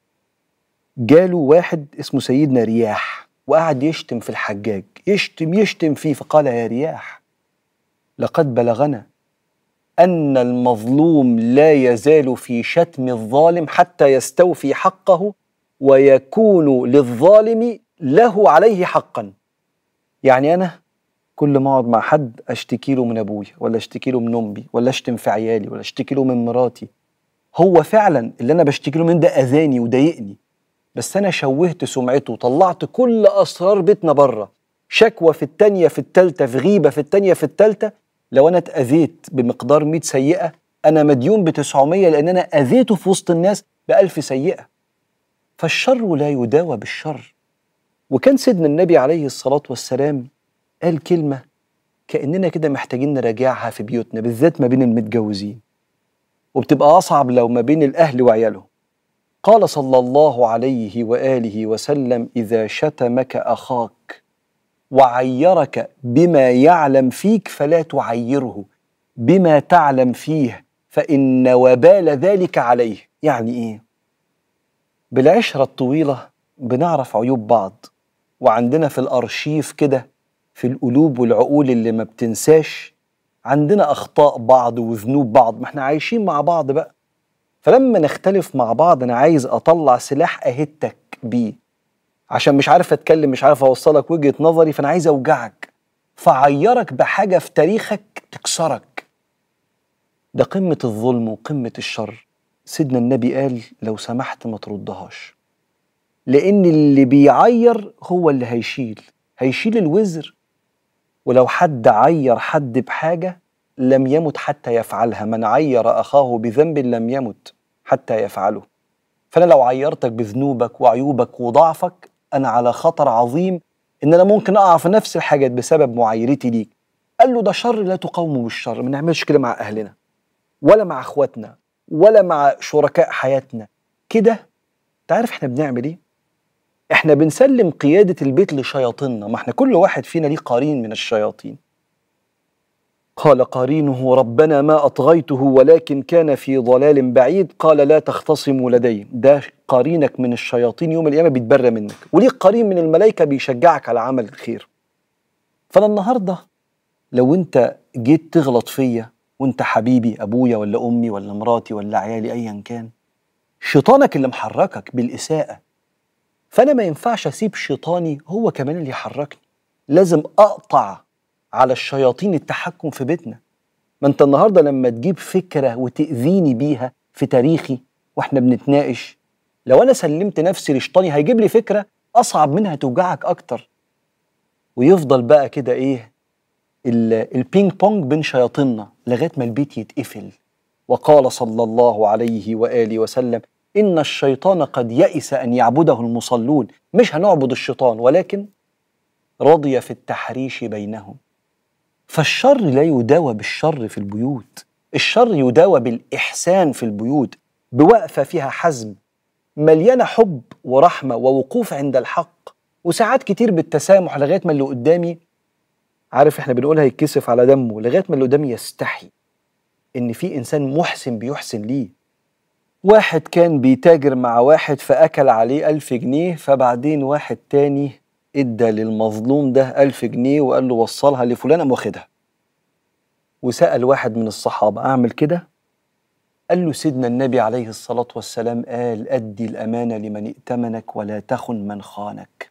جاله واحد اسمه سيدنا رياح وقعد يشتم في الحجاج يشتم يشتم فيه فقال يا رياح لقد بلغنا ان المظلوم لا يزال في شتم الظالم حتى يستوفي حقه ويكون للظالم له عليه حقا يعني انا كل ما اقعد مع حد اشتكي له من ابويا ولا اشتكي له من امي ولا اشتم في عيالي ولا اشتكي له من مراتي هو فعلا اللي انا بشتكي له من ده اذاني وضايقني بس انا شوهت سمعته وطلعت كل اسرار بيتنا بره شكوى في التانية في التالتة في غيبة في التانية في التالتة لو انا اتأذيت بمقدار 100 سيئة انا مديون ب 900 لان انا اذيته في وسط الناس بألف سيئة فالشر لا يداوى بالشر وكان سيدنا النبي عليه الصلاة والسلام قال كلمة كأننا كده محتاجين نراجعها في بيوتنا بالذات ما بين المتجوزين وبتبقى أصعب لو ما بين الأهل وعيالهم قال صلى الله عليه وآله وسلم إذا شتمك أخاك وعيرك بما يعلم فيك فلا تعيره بما تعلم فيه فإن وبال ذلك عليه يعني إيه؟ بالعشرة الطويلة بنعرف عيوب بعض وعندنا في الأرشيف كده في القلوب والعقول اللي ما بتنساش عندنا أخطاء بعض وذنوب بعض ما احنا عايشين مع بعض بقى فلما نختلف مع بعض أنا عايز أطلع سلاح أهتك بيه عشان مش عارف أتكلم مش عارف أوصلك وجهة نظري فأنا عايز أوجعك فعيرك بحاجة في تاريخك تكسرك ده قمة الظلم وقمة الشر سيدنا النبي قال لو سمحت ما تردهاش لأن اللي بيعير هو اللي هيشيل هيشيل الوزر ولو حد عير حد بحاجة لم يمت حتى يفعلها من عير أخاه بذنب لم يمت حتى يفعله فأنا لو عيرتك بذنوبك وعيوبك وضعفك أنا على خطر عظيم إن أنا ممكن أقع في نفس الحاجات بسبب معايرتي ليك قال له ده شر لا تقاومه بالشر ما نعملش كده مع أهلنا ولا مع اخواتنا ولا مع شركاء حياتنا كده تعرف احنا بنعمل ايه احنا بنسلم قيادة البيت لشياطيننا ما احنا كل واحد فينا ليه قرين من الشياطين قال قرينه ربنا ما أطغيته ولكن كان في ضلال بعيد قال لا تختصموا لدي ده قرينك من الشياطين يوم القيامة بيتبرى منك وليه قرين من الملائكة بيشجعك على عمل الخير فأنا النهاردة لو أنت جيت تغلط فيا وأنت حبيبي أبويا ولا أمي ولا مراتي ولا عيالي أيا كان شيطانك اللي محركك بالإساءة فأنا ما ينفعش أسيب شيطاني هو كمان اللي يحركني لازم أقطع على الشياطين التحكم في بيتنا ما انت النهارده لما تجيب فكره وتاذيني بيها في تاريخي واحنا بنتناقش لو انا سلمت نفسي لشيطاني هيجيب لي فكره اصعب منها توجعك اكتر ويفضل بقى كده ايه ال- البينج بونج بين شياطيننا لغايه ما البيت يتقفل وقال صلى الله عليه واله وسلم ان الشيطان قد يئس ان يعبده المصلون مش هنعبد الشيطان ولكن رضي في التحريش بينهم فالشر لا يداوى بالشر في البيوت الشر يداوى بالإحسان في البيوت بوقفة فيها حزم مليانة حب ورحمة ووقوف عند الحق وساعات كتير بالتسامح لغاية ما اللي قدامي عارف احنا بنقولها يتكسف على دمه لغاية ما اللي قدامي يستحي إن في إنسان محسن بيحسن ليه واحد كان بيتاجر مع واحد فأكل عليه ألف جنيه فبعدين واحد تاني ادى للمظلوم ده ألف جنيه وقال له وصلها لفلان قام واخدها وسأل واحد من الصحابة أعمل كده قال له سيدنا النبي عليه الصلاة والسلام قال أدي الأمانة لمن ائتمنك ولا تخن من خانك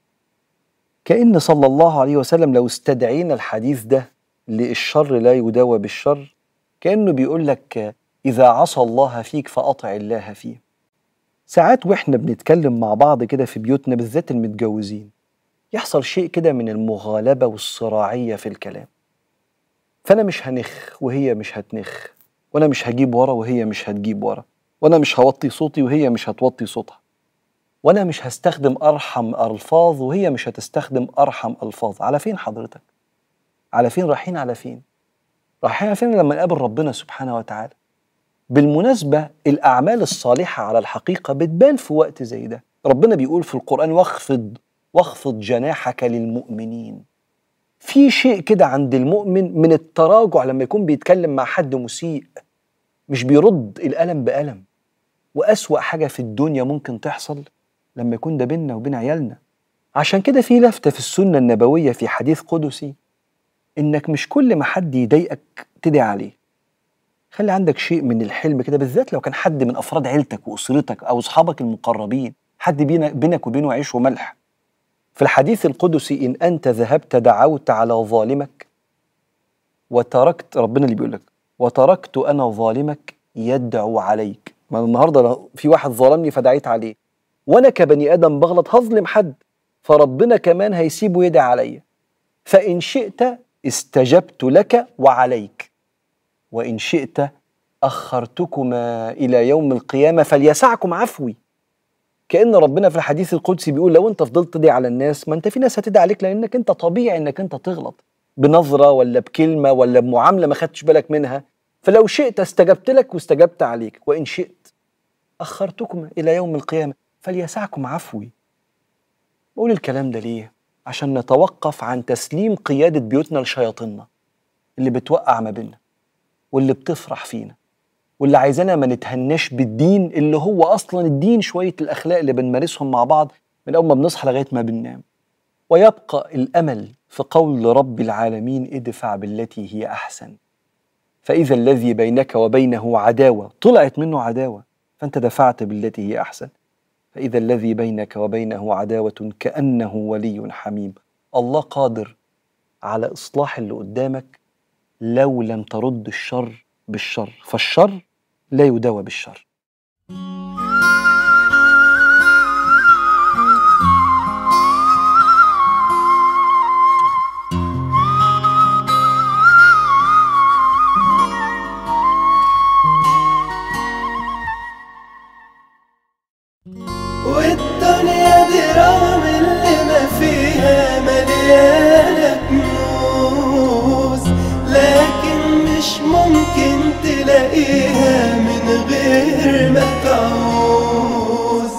كأن صلى الله عليه وسلم لو استدعينا الحديث ده للشر لا يداوى بالشر كأنه بيقول لك إذا عصى الله فيك فأطع الله فيه ساعات واحنا بنتكلم مع بعض كده في بيوتنا بالذات المتجوزين يحصل شيء كده من المغالبة والصراعية في الكلام فأنا مش هنخ وهي مش هتنخ وأنا مش هجيب ورا وهي مش هتجيب ورا وأنا مش هوطي صوتي وهي مش هتوطي صوتها وأنا مش هستخدم أرحم ألفاظ وهي مش هتستخدم أرحم ألفاظ على فين حضرتك؟ على فين رايحين على فين؟ رايحين على فين لما نقابل ربنا سبحانه وتعالى بالمناسبة الأعمال الصالحة على الحقيقة بتبان في وقت زي ده ربنا بيقول في القرآن واخفض واخفض جناحك للمؤمنين في شيء كده عند المؤمن من التراجع لما يكون بيتكلم مع حد مسيء مش بيرد الألم بألم وأسوأ حاجة في الدنيا ممكن تحصل لما يكون ده بيننا وبين عيالنا عشان كده في لفتة في السنة النبوية في حديث قدسي إنك مش كل ما حد يضايقك تدعي عليه خلي عندك شيء من الحلم كده بالذات لو كان حد من افراد عيلتك واسرتك او اصحابك المقربين حد بينا- بينك وبينه عيش وملح في الحديث القدسي ان انت ذهبت دعوت على ظالمك وتركت ربنا اللي بيقول لك وتركت انا ظالمك يدعو عليك ما أنا النهارده لو في واحد ظلمني فدعيت عليه وانا كبني ادم بغلط هظلم حد فربنا كمان هيسيبه يدعي عليا فان شئت استجبت لك وعليك وان شئت اخرتكما الى يوم القيامه فليسعكم عفوي كان ربنا في الحديث القدسي بيقول لو انت فضلت تدعي على الناس ما انت في ناس هتدعي عليك لانك انت طبيعي انك انت تغلط بنظره ولا بكلمه ولا بمعامله ما خدتش بالك منها فلو شئت استجبت لك واستجبت عليك وان شئت اخرتكم الى يوم القيامه فليسعكم عفوي بقول الكلام ده ليه عشان نتوقف عن تسليم قياده بيوتنا لشياطيننا اللي بتوقع ما بيننا واللي بتفرح فينا واللي عايزانا ما نتهناش بالدين اللي هو اصلا الدين شويه الاخلاق اللي بنمارسهم مع بعض من اول ما بنصحى لغايه ما بننام ويبقى الامل في قول رب العالمين ادفع بالتي هي احسن فاذا الذي بينك وبينه عداوه طلعت منه عداوه فانت دفعت بالتي هي احسن فاذا الذي بينك وبينه عداوه كانه ولي حميم الله قادر على اصلاح اللي قدامك لو لم ترد الشر بالشر فالشر لا يداوى بالشر والدنيا دي رغم اللي ما فيها مليانة كنوز لكن مش ممكن تلاقيها من غير ما تعوز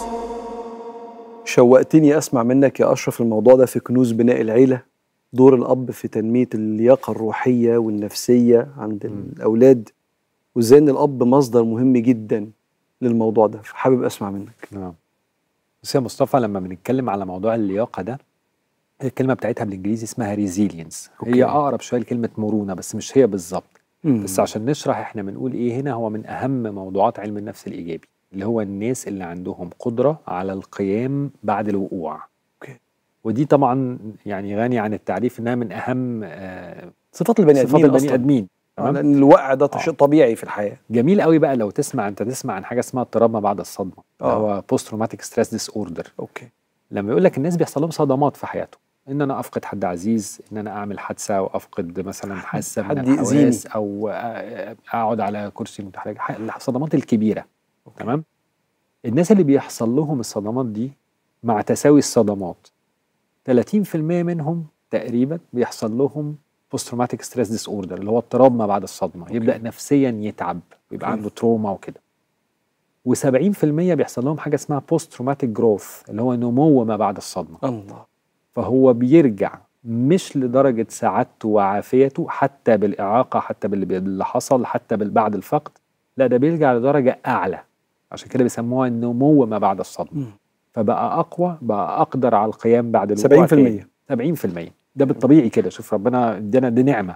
شوقتني اسمع منك يا اشرف الموضوع ده في كنوز بناء العيله دور الاب في تنميه اللياقه الروحيه والنفسيه عند الاولاد وازاي ان الاب مصدر مهم جدا للموضوع ده حابب اسمع منك نعم بص يا مصطفى لما بنتكلم على موضوع اللياقه ده الكلمه بتاعتها بالانجليزي اسمها ريزيلينس أوكي. هي اقرب شويه لكلمه مرونه بس مش هي بالظبط مم. بس عشان نشرح احنا بنقول ايه هنا هو من اهم موضوعات علم النفس الايجابي اللي هو الناس اللي عندهم قدره على القيام بعد الوقوع أوكي. ودي طبعا يعني غني عن التعريف انها من اهم آه، صفات البني صفات ادمين البني أصلاً. ادمين آه، تمام لان الوقع ده شيء آه. طبيعي في الحياه جميل قوي بقى لو تسمع انت تسمع عن حاجه اسمها اضطراب ما بعد الصدمه اللي آه. هو بوست تروماتيك ستريس ديس اوردر اوكي لما يقول لك الناس بيحصل لهم صدمات في حياتهم ان انا افقد حد عزيز ان انا اعمل حادثه وافقد مثلا حاسه من حد الحواس يأذيني. او آه، اقعد على كرسي متحرك ح- الصدمات الكبيره تمام الناس اللي بيحصل لهم الصدمات دي مع تساوي الصدمات 30% منهم تقريبا بيحصل لهم بوست تروماتيك ستريس ديس اوردر اللي هو اضطراب ما بعد الصدمه يبدا نفسيا يتعب ويبقى أوكي. عنده تروما وكده و70% بيحصل لهم حاجه اسمها بوست تروماتيك جروث اللي هو نمو ما بعد الصدمه الله فهو بيرجع مش لدرجة سعادته وعافيته حتى بالإعاقة حتى باللي باللي حصل حتى بال- بعد الفقد لا ده بيرجع لدرجة أعلى عشان كده بيسموها النمو ما بعد الصدمة مم. فبقى أقوى بقى أقدر على القيام بعد الوقوع 70% تاني. 70% ده بالطبيعي كده شوف ربنا ادانا دي نعمة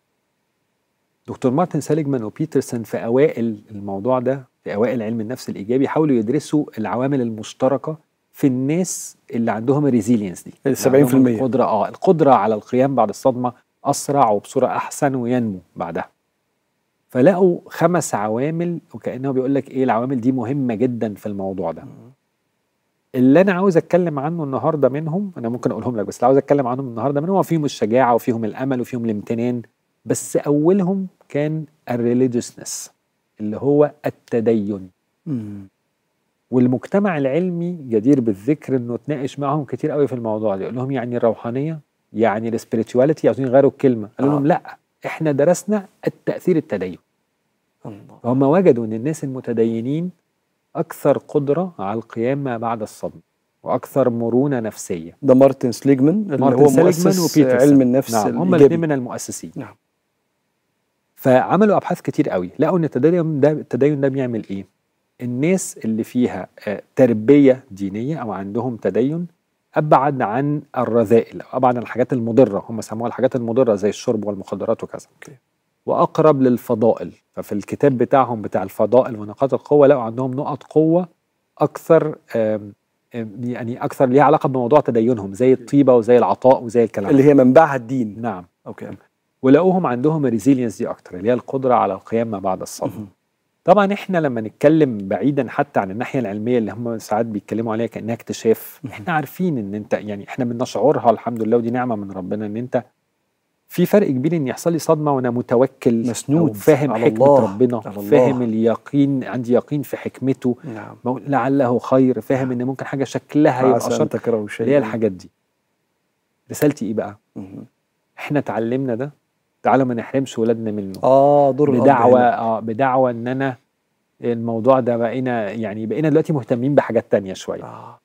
دكتور مارتن ساليجمان وبيترسون في أوائل الموضوع ده في أوائل علم النفس الإيجابي حاولوا يدرسوا العوامل المشتركة في الناس اللي عندهم الريزيلينس دي ال اللي عندهم 70%. القدرة اه القدرة على القيام بعد الصدمة أسرع وبصورة أحسن وينمو بعدها فلقوا خمس عوامل وكأنه بيقول لك إيه العوامل دي مهمة جدا في الموضوع ده اللي انا عاوز اتكلم عنه النهارده منهم انا ممكن اقولهم لك بس اللي عاوز اتكلم عنهم النهارده منهم هو فيهم الشجاعه وفيهم الامل وفيهم الامتنان بس اولهم كان الريليجيوسنس اللي هو التدين مم. والمجتمع العلمي جدير بالذكر انه اتناقش معهم كتير قوي في الموضوع ده يقول لهم يعني الروحانيه يعني السبirituality عاوزين يغيروا الكلمه قالوا آه. لهم لا احنا درسنا التاثير التدين الله فهم وجدوا ان الناس المتدينين اكثر قدره على القيام ما بعد الصدمه واكثر مرونه نفسيه ده مارتن سليجمان اللي مارتن هو سيليجمان مؤسس وبيترسون. علم النفس نعم هم الإيجابي. الاثنين من المؤسسين نعم. فعملوا ابحاث كتير قوي لقوا ان التدين ده التدين ده بيعمل ايه الناس اللي فيها آه، تربيه دينيه او عندهم تدين ابعد عن الرذائل او ابعد عن الحاجات المضره هم سموها الحاجات المضره زي الشرب والمخدرات وكذا أوكي. واقرب للفضائل ففي الكتاب بتاعهم بتاع الفضائل ونقاط القوه لقوا عندهم نقط قوه اكثر آم، آم، يعني اكثر ليها علاقه بموضوع تدينهم زي الطيبه وزي العطاء وزي الكلام اللي ده. هي منبعها الدين نعم اوكي ولقوهم عندهم الريزيلينس دي اكتر اللي هي القدره على القيام ما بعد الصدمه مهم. طبعا احنا لما نتكلم بعيدا حتى عن الناحيه العلميه اللي هم ساعات بيتكلموا عليها كانها اكتشاف احنا عارفين ان انت يعني احنا بنشعرها الحمد لله ودي نعمه من ربنا ان انت في فرق كبير ان يحصل لي صدمه وانا متوكل مسنود أو فاهم على حكمه الله، ربنا على الله. فاهم اليقين عندي يقين في حكمته نعم بقول لعله خير فاهم ان ممكن حاجه شكلها يبقى عسى شر ان تكرهوا شيئا اللي هي الحاجات دي رسالتي ايه بقى مهم. احنا اتعلمنا ده تعالوا ما نحرمش ولادنا منه اه دور الأب بدعوى هنا. اه بدعوى ان انا الموضوع ده بقينا يعني بقينا دلوقتي مهتمين بحاجات تانية شويه آه.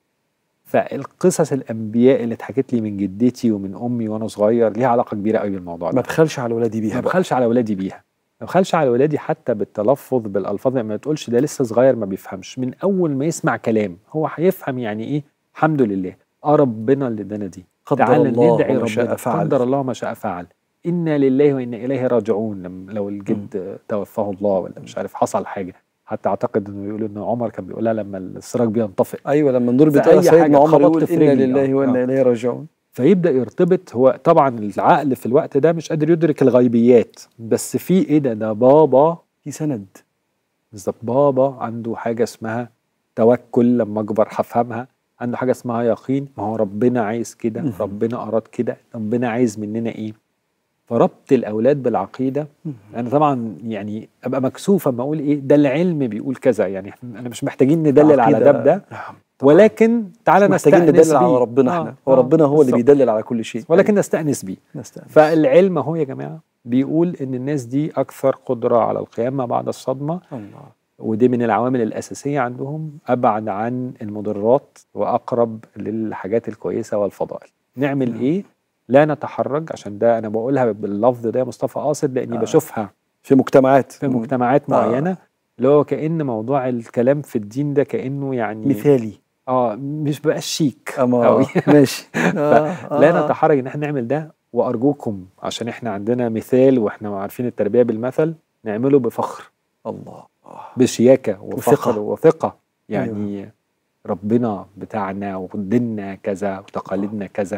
فالقصص الانبياء اللي اتحكت لي من جدتي ومن امي وانا صغير ليها علاقه كبيره قوي بالموضوع ما ده بخلش على ولادي بيها ما بقى. بخلش على ولادي بيها ما بخلش على ولادي حتى بالتلفظ بالالفاظ ما تقولش ده لسه صغير ما بيفهمش من اول ما يسمع كلام هو هيفهم يعني ايه الحمد لله اه ربنا اللي ادانا دي قدر تعالى الله ندعي وما شاء ربنا فعل. قدر الله ما شاء فعل انا لله وانا اليه راجعون لما لو الجد توفاه الله ولا مش عارف حصل حاجه حتى اعتقد انه يقولوا ان عمر كان بيقولها لما السراج بينطفئ ايوه لما النور في بيطلع أي سيدنا حاجة عمر خبطت يقول في انا رجلي. لله آه. وانا آه. اليه راجعون فيبدا يرتبط هو طبعا العقل في الوقت ده مش قادر يدرك الغيبيات بس في ايه ده ده بابا في سند بالظبط بابا عنده حاجه اسمها توكل لما اكبر هفهمها عنده حاجه اسمها يقين ما هو ربنا عايز كده مهم. ربنا اراد كده ربنا عايز مننا ايه فربط الاولاد بالعقيده انا طبعا يعني ابقى مكسوف اما اقول ايه ده العلم بيقول كذا يعني إحنا- انا مش محتاجين ندلل على ده عقيدة- بده نعم طبعاً. ولكن تعالى مش محتاجين نستأنس ندلل على بيه. ربنا آه، احنا هو آه، ربنا هو اللي بالظبط. بيدلل على كل شيء ولكن نستأنس بيه نستأنس. فالعلم اهو يا جماعه بيقول ان الناس دي اكثر قدره على القيام ما بعد الصدمه الله ودي من العوامل الاساسيه عندهم ابعد عن المضرات واقرب للحاجات الكويسه والفضائل نعمل نعم. ايه لا نتحرج عشان ده انا بقولها باللفظ ده يا مصطفى قاصد لاني آه. بشوفها في مجتمعات في مجتمعات آه. معينه اللي هو كان موضوع الكلام في الدين ده كانه يعني مثالي اه مش بقى شيك اما أوي. ماشي لا نتحرج ان احنا نعمل ده وارجوكم عشان احنا عندنا مثال واحنا عارفين التربيه بالمثل نعمله بفخر الله آه. بشياكه وفخر وثقة. وثقه يعني أيوة. ربنا بتاعنا وديننا كذا وتقاليدنا كذا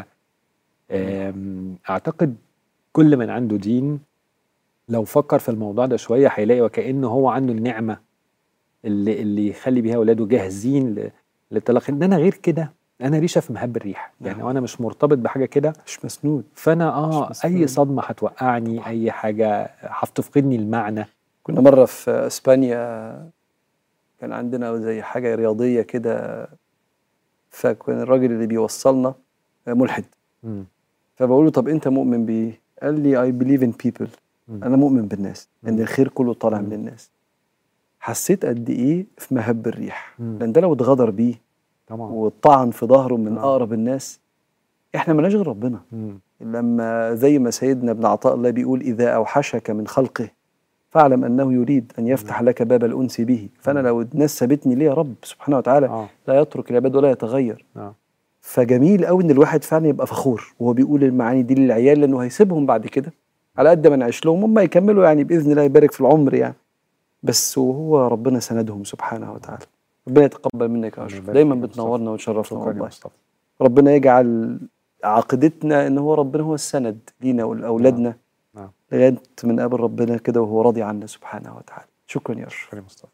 أم، اعتقد كل من عنده دين لو فكر في الموضوع ده شويه هيلاقي وكانه هو عنده النعمه اللي اللي يخلي بيها اولاده جاهزين ل- للتلقي ان انا غير كده انا ريشه في مهب الريح يعني نعم. وانا مش مرتبط بحاجه كده مش مسنود فانا اه مش اي مسؤول. صدمه هتوقعني اي حاجه هتفقدني المعنى كنا مرة في اسبانيا كان عندنا زي حاجة رياضية كده فكان الراجل اللي بيوصلنا ملحد مم. فبقول له طب انت مؤمن بايه؟ قال لي I believe in people مم. انا مؤمن بالناس ان مم. الخير كله طالع مم. من الناس حسيت قد ايه في مهب الريح مم. لان ده لو اتغدر بيه طبعا واتطعن في ظهره من آه. اقرب الناس احنا مالناش غير ربنا مم. لما زي ما سيدنا ابن عطاء الله بيقول إذا أوحشك من خلقه فاعلم أنه يريد أن يفتح لك باب الأنس به فأنا لو الناس سابتني ليه يا رب سبحانه وتعالى اه لا يترك العباد ولا يتغير اه فجميل قوي ان الواحد فعلا يبقى فخور وهو بيقول المعاني دي للعيال لانه هيسيبهم بعد كده على قد ما نعيش لهم هم يكملوا يعني باذن الله يبارك في العمر يعني بس وهو ربنا سندهم سبحانه وتعالى ربنا يتقبل منك يا اشرف يبارك دايما فيك يا بتنورنا مصطفى. وتشرفنا شكرا يا والله مصطفى ربنا يجعل عقيدتنا ان هو ربنا هو السند لينا ولاولادنا نعم. لغايه من قابل ربنا كده وهو راضي عنا سبحانه وتعالى شكرا يا اشرف شكرا يا مصطفى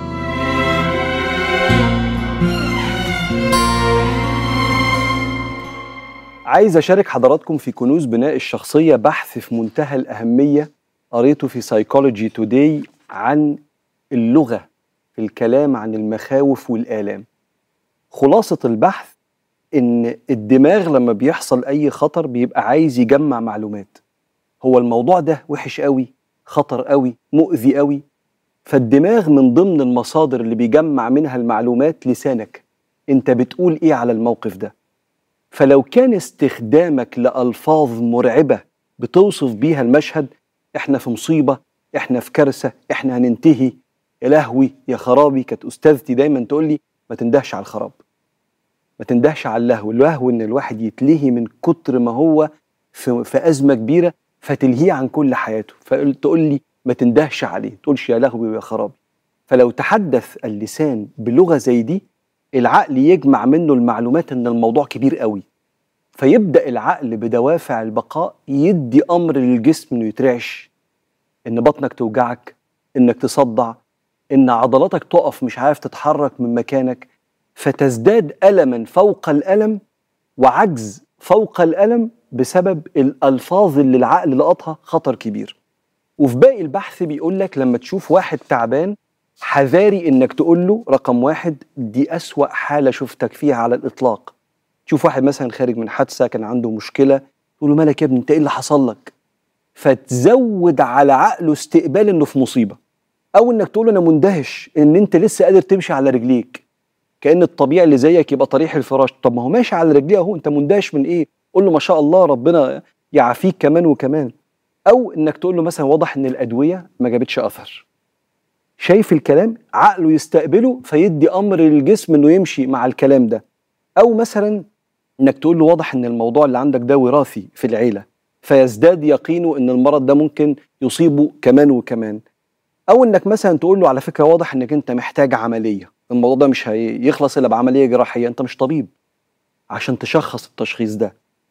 عايز اشارك حضراتكم في كنوز بناء الشخصيه بحث في منتهى الاهميه قريته في سايكولوجي توداي عن اللغه في الكلام عن المخاوف والالام خلاصه البحث ان الدماغ لما بيحصل اي خطر بيبقى عايز يجمع معلومات هو الموضوع ده وحش قوي خطر قوي مؤذي قوي فالدماغ من ضمن المصادر اللي بيجمع منها المعلومات لسانك انت بتقول ايه على الموقف ده فلو كان استخدامك لألفاظ مرعبة بتوصف بيها المشهد احنا في مصيبة احنا في كارثة احنا هننتهي يا لهوي يا خرابي كانت أستاذتي دايما تقول لي ما تندهش على الخراب ما تندهش على اللهو اللهو ان الواحد يتلهي من كتر ما هو في, في أزمة كبيرة فتلهيه عن كل حياته فتقول لي ما تندهش عليه تقولش يا لهوي يا خرابي فلو تحدث اللسان بلغة زي دي العقل يجمع منه المعلومات ان الموضوع كبير قوي فيبدا العقل بدوافع البقاء يدي امر للجسم انه يترعش ان بطنك توجعك انك تصدع ان عضلاتك تقف مش عارف تتحرك من مكانك فتزداد الما فوق الالم وعجز فوق الالم بسبب الالفاظ اللي العقل لقطها خطر كبير وفي باقي البحث بيقول لك لما تشوف واحد تعبان حذاري انك تقول له رقم واحد دي اسوا حاله شفتك فيها على الاطلاق تشوف واحد مثلا خارج من حادثه كان عنده مشكله تقول له مالك يا ابني انت ايه اللي حصل لك فتزود على عقله استقبال انه في مصيبه او انك تقول له انا مندهش ان انت لسه قادر تمشي على رجليك كان الطبيعي اللي زيك يبقى طريح الفراش طب ما هو ماشي على رجليه اهو انت مندهش من ايه قول له ما شاء الله ربنا يعافيك كمان وكمان او انك تقول له مثلا واضح ان الادويه ما جابتش اثر شايف الكلام عقله يستقبله فيدي امر للجسم انه يمشي مع الكلام ده او مثلا انك تقول له واضح ان الموضوع اللي عندك ده وراثي في العيله فيزداد يقينه ان المرض ده ممكن يصيبه كمان وكمان او انك مثلا تقول له على فكره واضح انك انت محتاج عمليه الموضوع ده مش هيخلص الا بعمليه جراحيه انت مش طبيب عشان تشخص التشخيص ده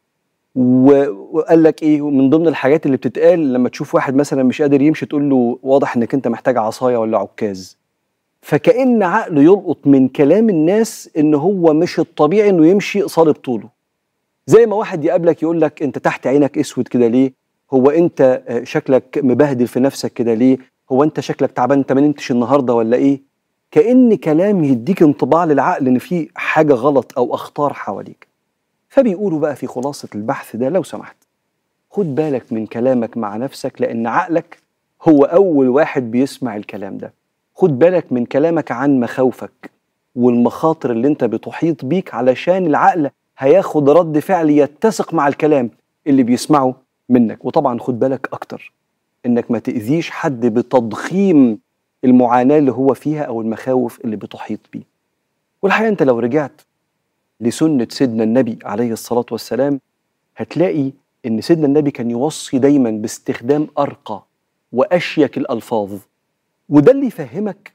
و- وقال لك ايه من ضمن الحاجات اللي بتتقال لما تشوف واحد مثلا مش قادر يمشي تقول له واضح انك انت محتاج عصايه ولا عكاز فكأن عقله يلقط من كلام الناس ان هو مش الطبيعي انه يمشي صلب طوله زي ما واحد يقابلك يقول لك انت تحت عينك اسود كده ليه هو انت آه، شكلك مبهدل في نفسك كده ليه هو انت شكلك تعبان انت ما نمتش النهارده ولا ايه كأن كلام يديك انطباع للعقل ان في حاجه غلط او اخطار حواليك فبيقولوا بقى في خلاصه البحث ده لو سمحت خد بالك من كلامك مع نفسك لان عقلك هو اول واحد بيسمع الكلام ده خد بالك من كلامك عن مخاوفك والمخاطر اللي انت بتحيط بيك علشان العقل هياخد رد فعل يتسق مع الكلام اللي بيسمعه منك وطبعا خد بالك اكتر انك ما تاذيش حد بتضخيم المعاناه اللي هو فيها او المخاوف اللي بتحيط بيه والحقيقه انت لو رجعت لسنه سيدنا النبي عليه الصلاه والسلام هتلاقي ان سيدنا النبي كان يوصي دايما باستخدام ارقى واشيك الالفاظ وده اللي يفهمك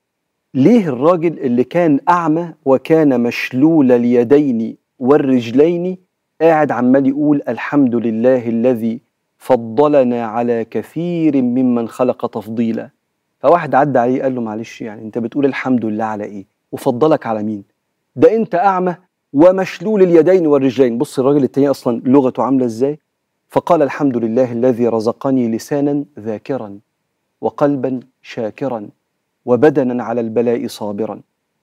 ليه الراجل اللي كان اعمى وكان مشلول اليدين والرجلين قاعد عمال يقول الحمد لله الذي فضلنا على كثير ممن خلق تفضيلا فواحد عدى عليه قال له معلش يعني انت بتقول الحمد لله على ايه وفضلك على مين ده انت اعمى ومشلول اليدين والرجلين بص الراجل التاني اصلا لغته عامله ازاي فقال الحمد لله الذي رزقني لسانا ذاكرا وقلبا شاكرا وبدنا على البلاء صابرا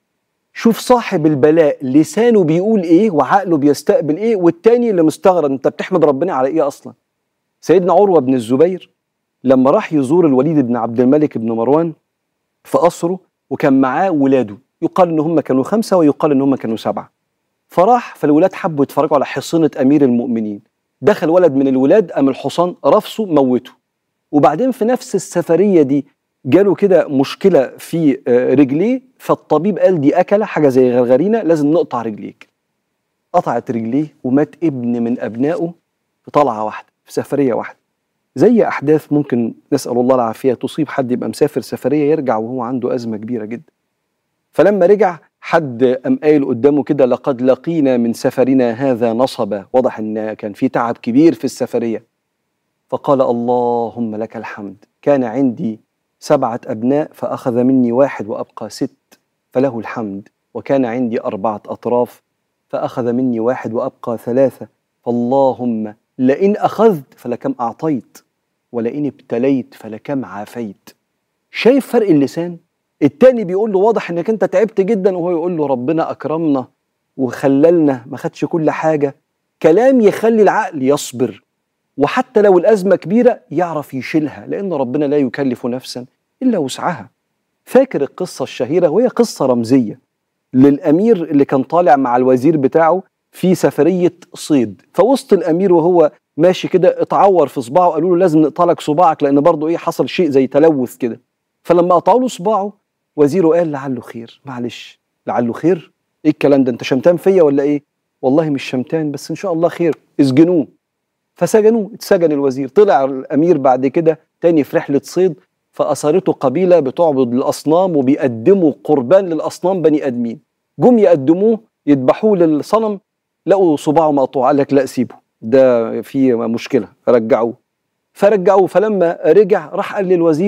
شوف صاحب البلاء لسانه بيقول ايه وعقله بيستقبل ايه والتاني اللي مستغرب انت بتحمد ربنا على ايه اصلا سيدنا عروه بن الزبير لما راح يزور الوليد بن عبد الملك بن مروان في قصره وكان معاه ولاده يقال ان هم كانوا خمسه ويقال ان هم كانوا سبعه فراح فالولاد حبوا يتفرجوا على حصينه امير المؤمنين دخل ولد من الولاد قام الحصان رفسه موته وبعدين في نفس السفريه دي جاله كده مشكله في آه، رجليه فالطبيب قال دي اكله حاجه زي غرغرينه لازم نقطع رجليك قطعت رجليه ومات ابن من ابنائه في طلعه واحده في سفريه واحده زي احداث ممكن نسال الله العافيه تصيب حد يبقى مسافر سفريه يرجع وهو عنده ازمه كبيره جدا فلما رجع حد قام قايل قدامه كده لقد لقينا من سفرنا هذا نصبا واضح ان كان في تعب كبير في السفريه فقال اللهم لك الحمد كان عندي سبعه ابناء فاخذ مني واحد وابقى ست فله الحمد وكان عندي اربعه اطراف فاخذ مني واحد وابقى ثلاثه فاللهم لئن اخذت فلكم اعطيت ولئن ابتليت فلكم عافيت شايف فرق اللسان التاني بيقول له واضح انك انت تعبت جدا وهو يقول له ربنا اكرمنا وخللنا ما خدش كل حاجه كلام يخلي العقل يصبر وحتى لو الازمه كبيره يعرف يشيلها لان ربنا لا يكلف نفسا الا وسعها فاكر القصه الشهيره وهي قصه رمزيه للامير اللي كان طالع مع الوزير بتاعه في سفريه صيد فوسط الامير وهو ماشي كده اتعور في صباعه قالوا له لازم نقطع لك صباعك لان برضه ايه حصل شيء زي تلوث كده فلما قطعوا له صباعه وزيره قال لعله خير معلش لعله خير ايه الكلام ده انت شمتان فيا ولا ايه والله مش شمتان بس ان شاء الله خير اسجنوه فسجنوه اتسجن الوزير طلع الامير بعد كده تاني في رحله صيد فاثرته قبيله بتعبد الاصنام وبيقدموا قربان للاصنام بني ادمين جم يقدموه يذبحوه للصنم لقوا صباعه مقطوع قال لك لا سيبه ده في مشكله رجعوه فرجعوه فلما رجع راح قال للوزير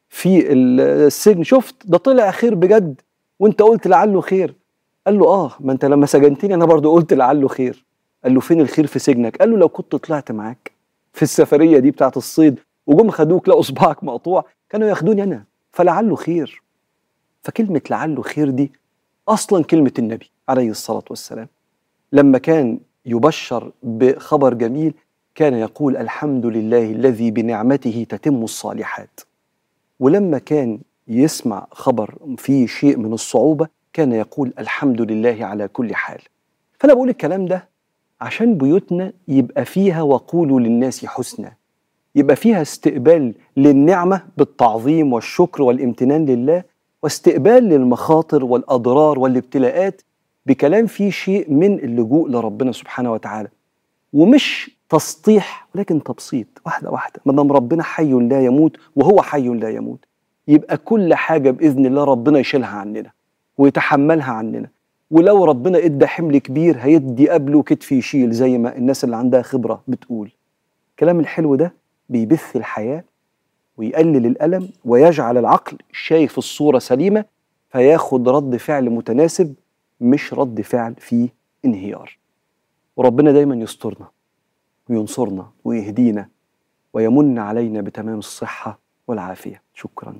في السجن شفت ده طلع خير بجد وانت قلت لعله خير قال له اه ما انت لما سجنتني انا برضو قلت لعله خير قال له فين الخير في سجنك قال له لو كنت طلعت معاك في السفريه دي بتاعت الصيد وجم خدوك لقوا صباعك مقطوع كانوا ياخدوني انا فلعله خير فكلمه لعله خير دي اصلا كلمه النبي عليه الصلاه والسلام لما كان يبشر بخبر جميل كان يقول الحمد لله الذي بنعمته تتم الصالحات ولما كان يسمع خبر فيه شيء من الصعوبه كان يقول الحمد لله على كل حال فانا بقول الكلام ده عشان بيوتنا يبقى فيها وقولوا للناس حسنا يبقى فيها استقبال للنعمه بالتعظيم والشكر والامتنان لله واستقبال للمخاطر والاضرار والابتلاءات بكلام فيه شيء من اللجوء لربنا سبحانه وتعالى ومش تسطيح ولكن تبسيط واحده واحده ما دام ربنا حي لا يموت وهو حي لا يموت يبقى كل حاجه باذن الله ربنا يشيلها عننا ويتحملها عننا ولو ربنا ادى حمل كبير هيدي قبله كتف يشيل زي ما الناس اللي عندها خبره بتقول الكلام الحلو ده بيبث الحياه ويقلل الالم ويجعل العقل شايف الصوره سليمه فياخد رد فعل متناسب مش رد فعل فيه انهيار وربنا دايما يسترنا وينصرنا ويهدينا ويمن علينا بتمام الصحه والعافيه شكرا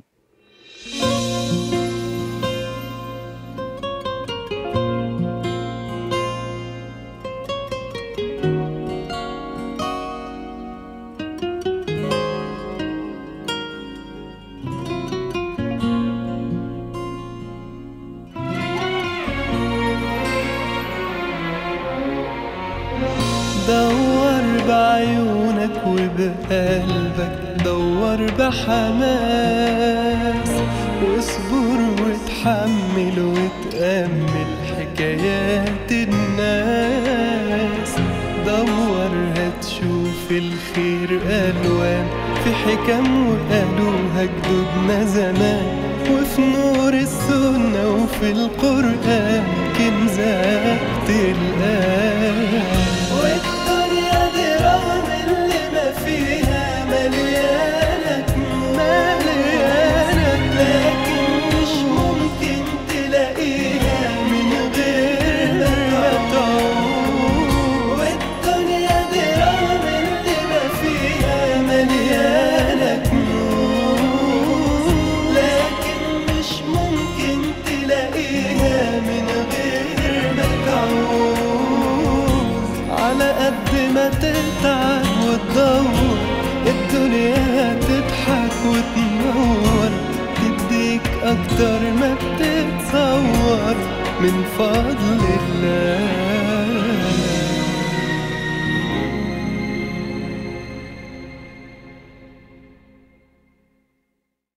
دور بعيونك وبقلبك دور بحماس واصبر وتحمل وتأمل حكايات الناس دور هتشوف الخير ألوان في حكم وقالوها جدودنا زمان وفي نور السنة وفي القرآن كنزات تلقاه والدنيا دي رغم اللي ما فيها مليانة كنوز مليانة لكن مش ممكن تلاقيها من غير ما تعوز والدنيا دي رغم اللي ما فيها مليانة كنوز لكن مش ممكن تلاقيها من غير ما تعوز على قد ما تتعب وتدور الدنيا تضحك وتنور تديك أكتر ما بتتصور من فضل الله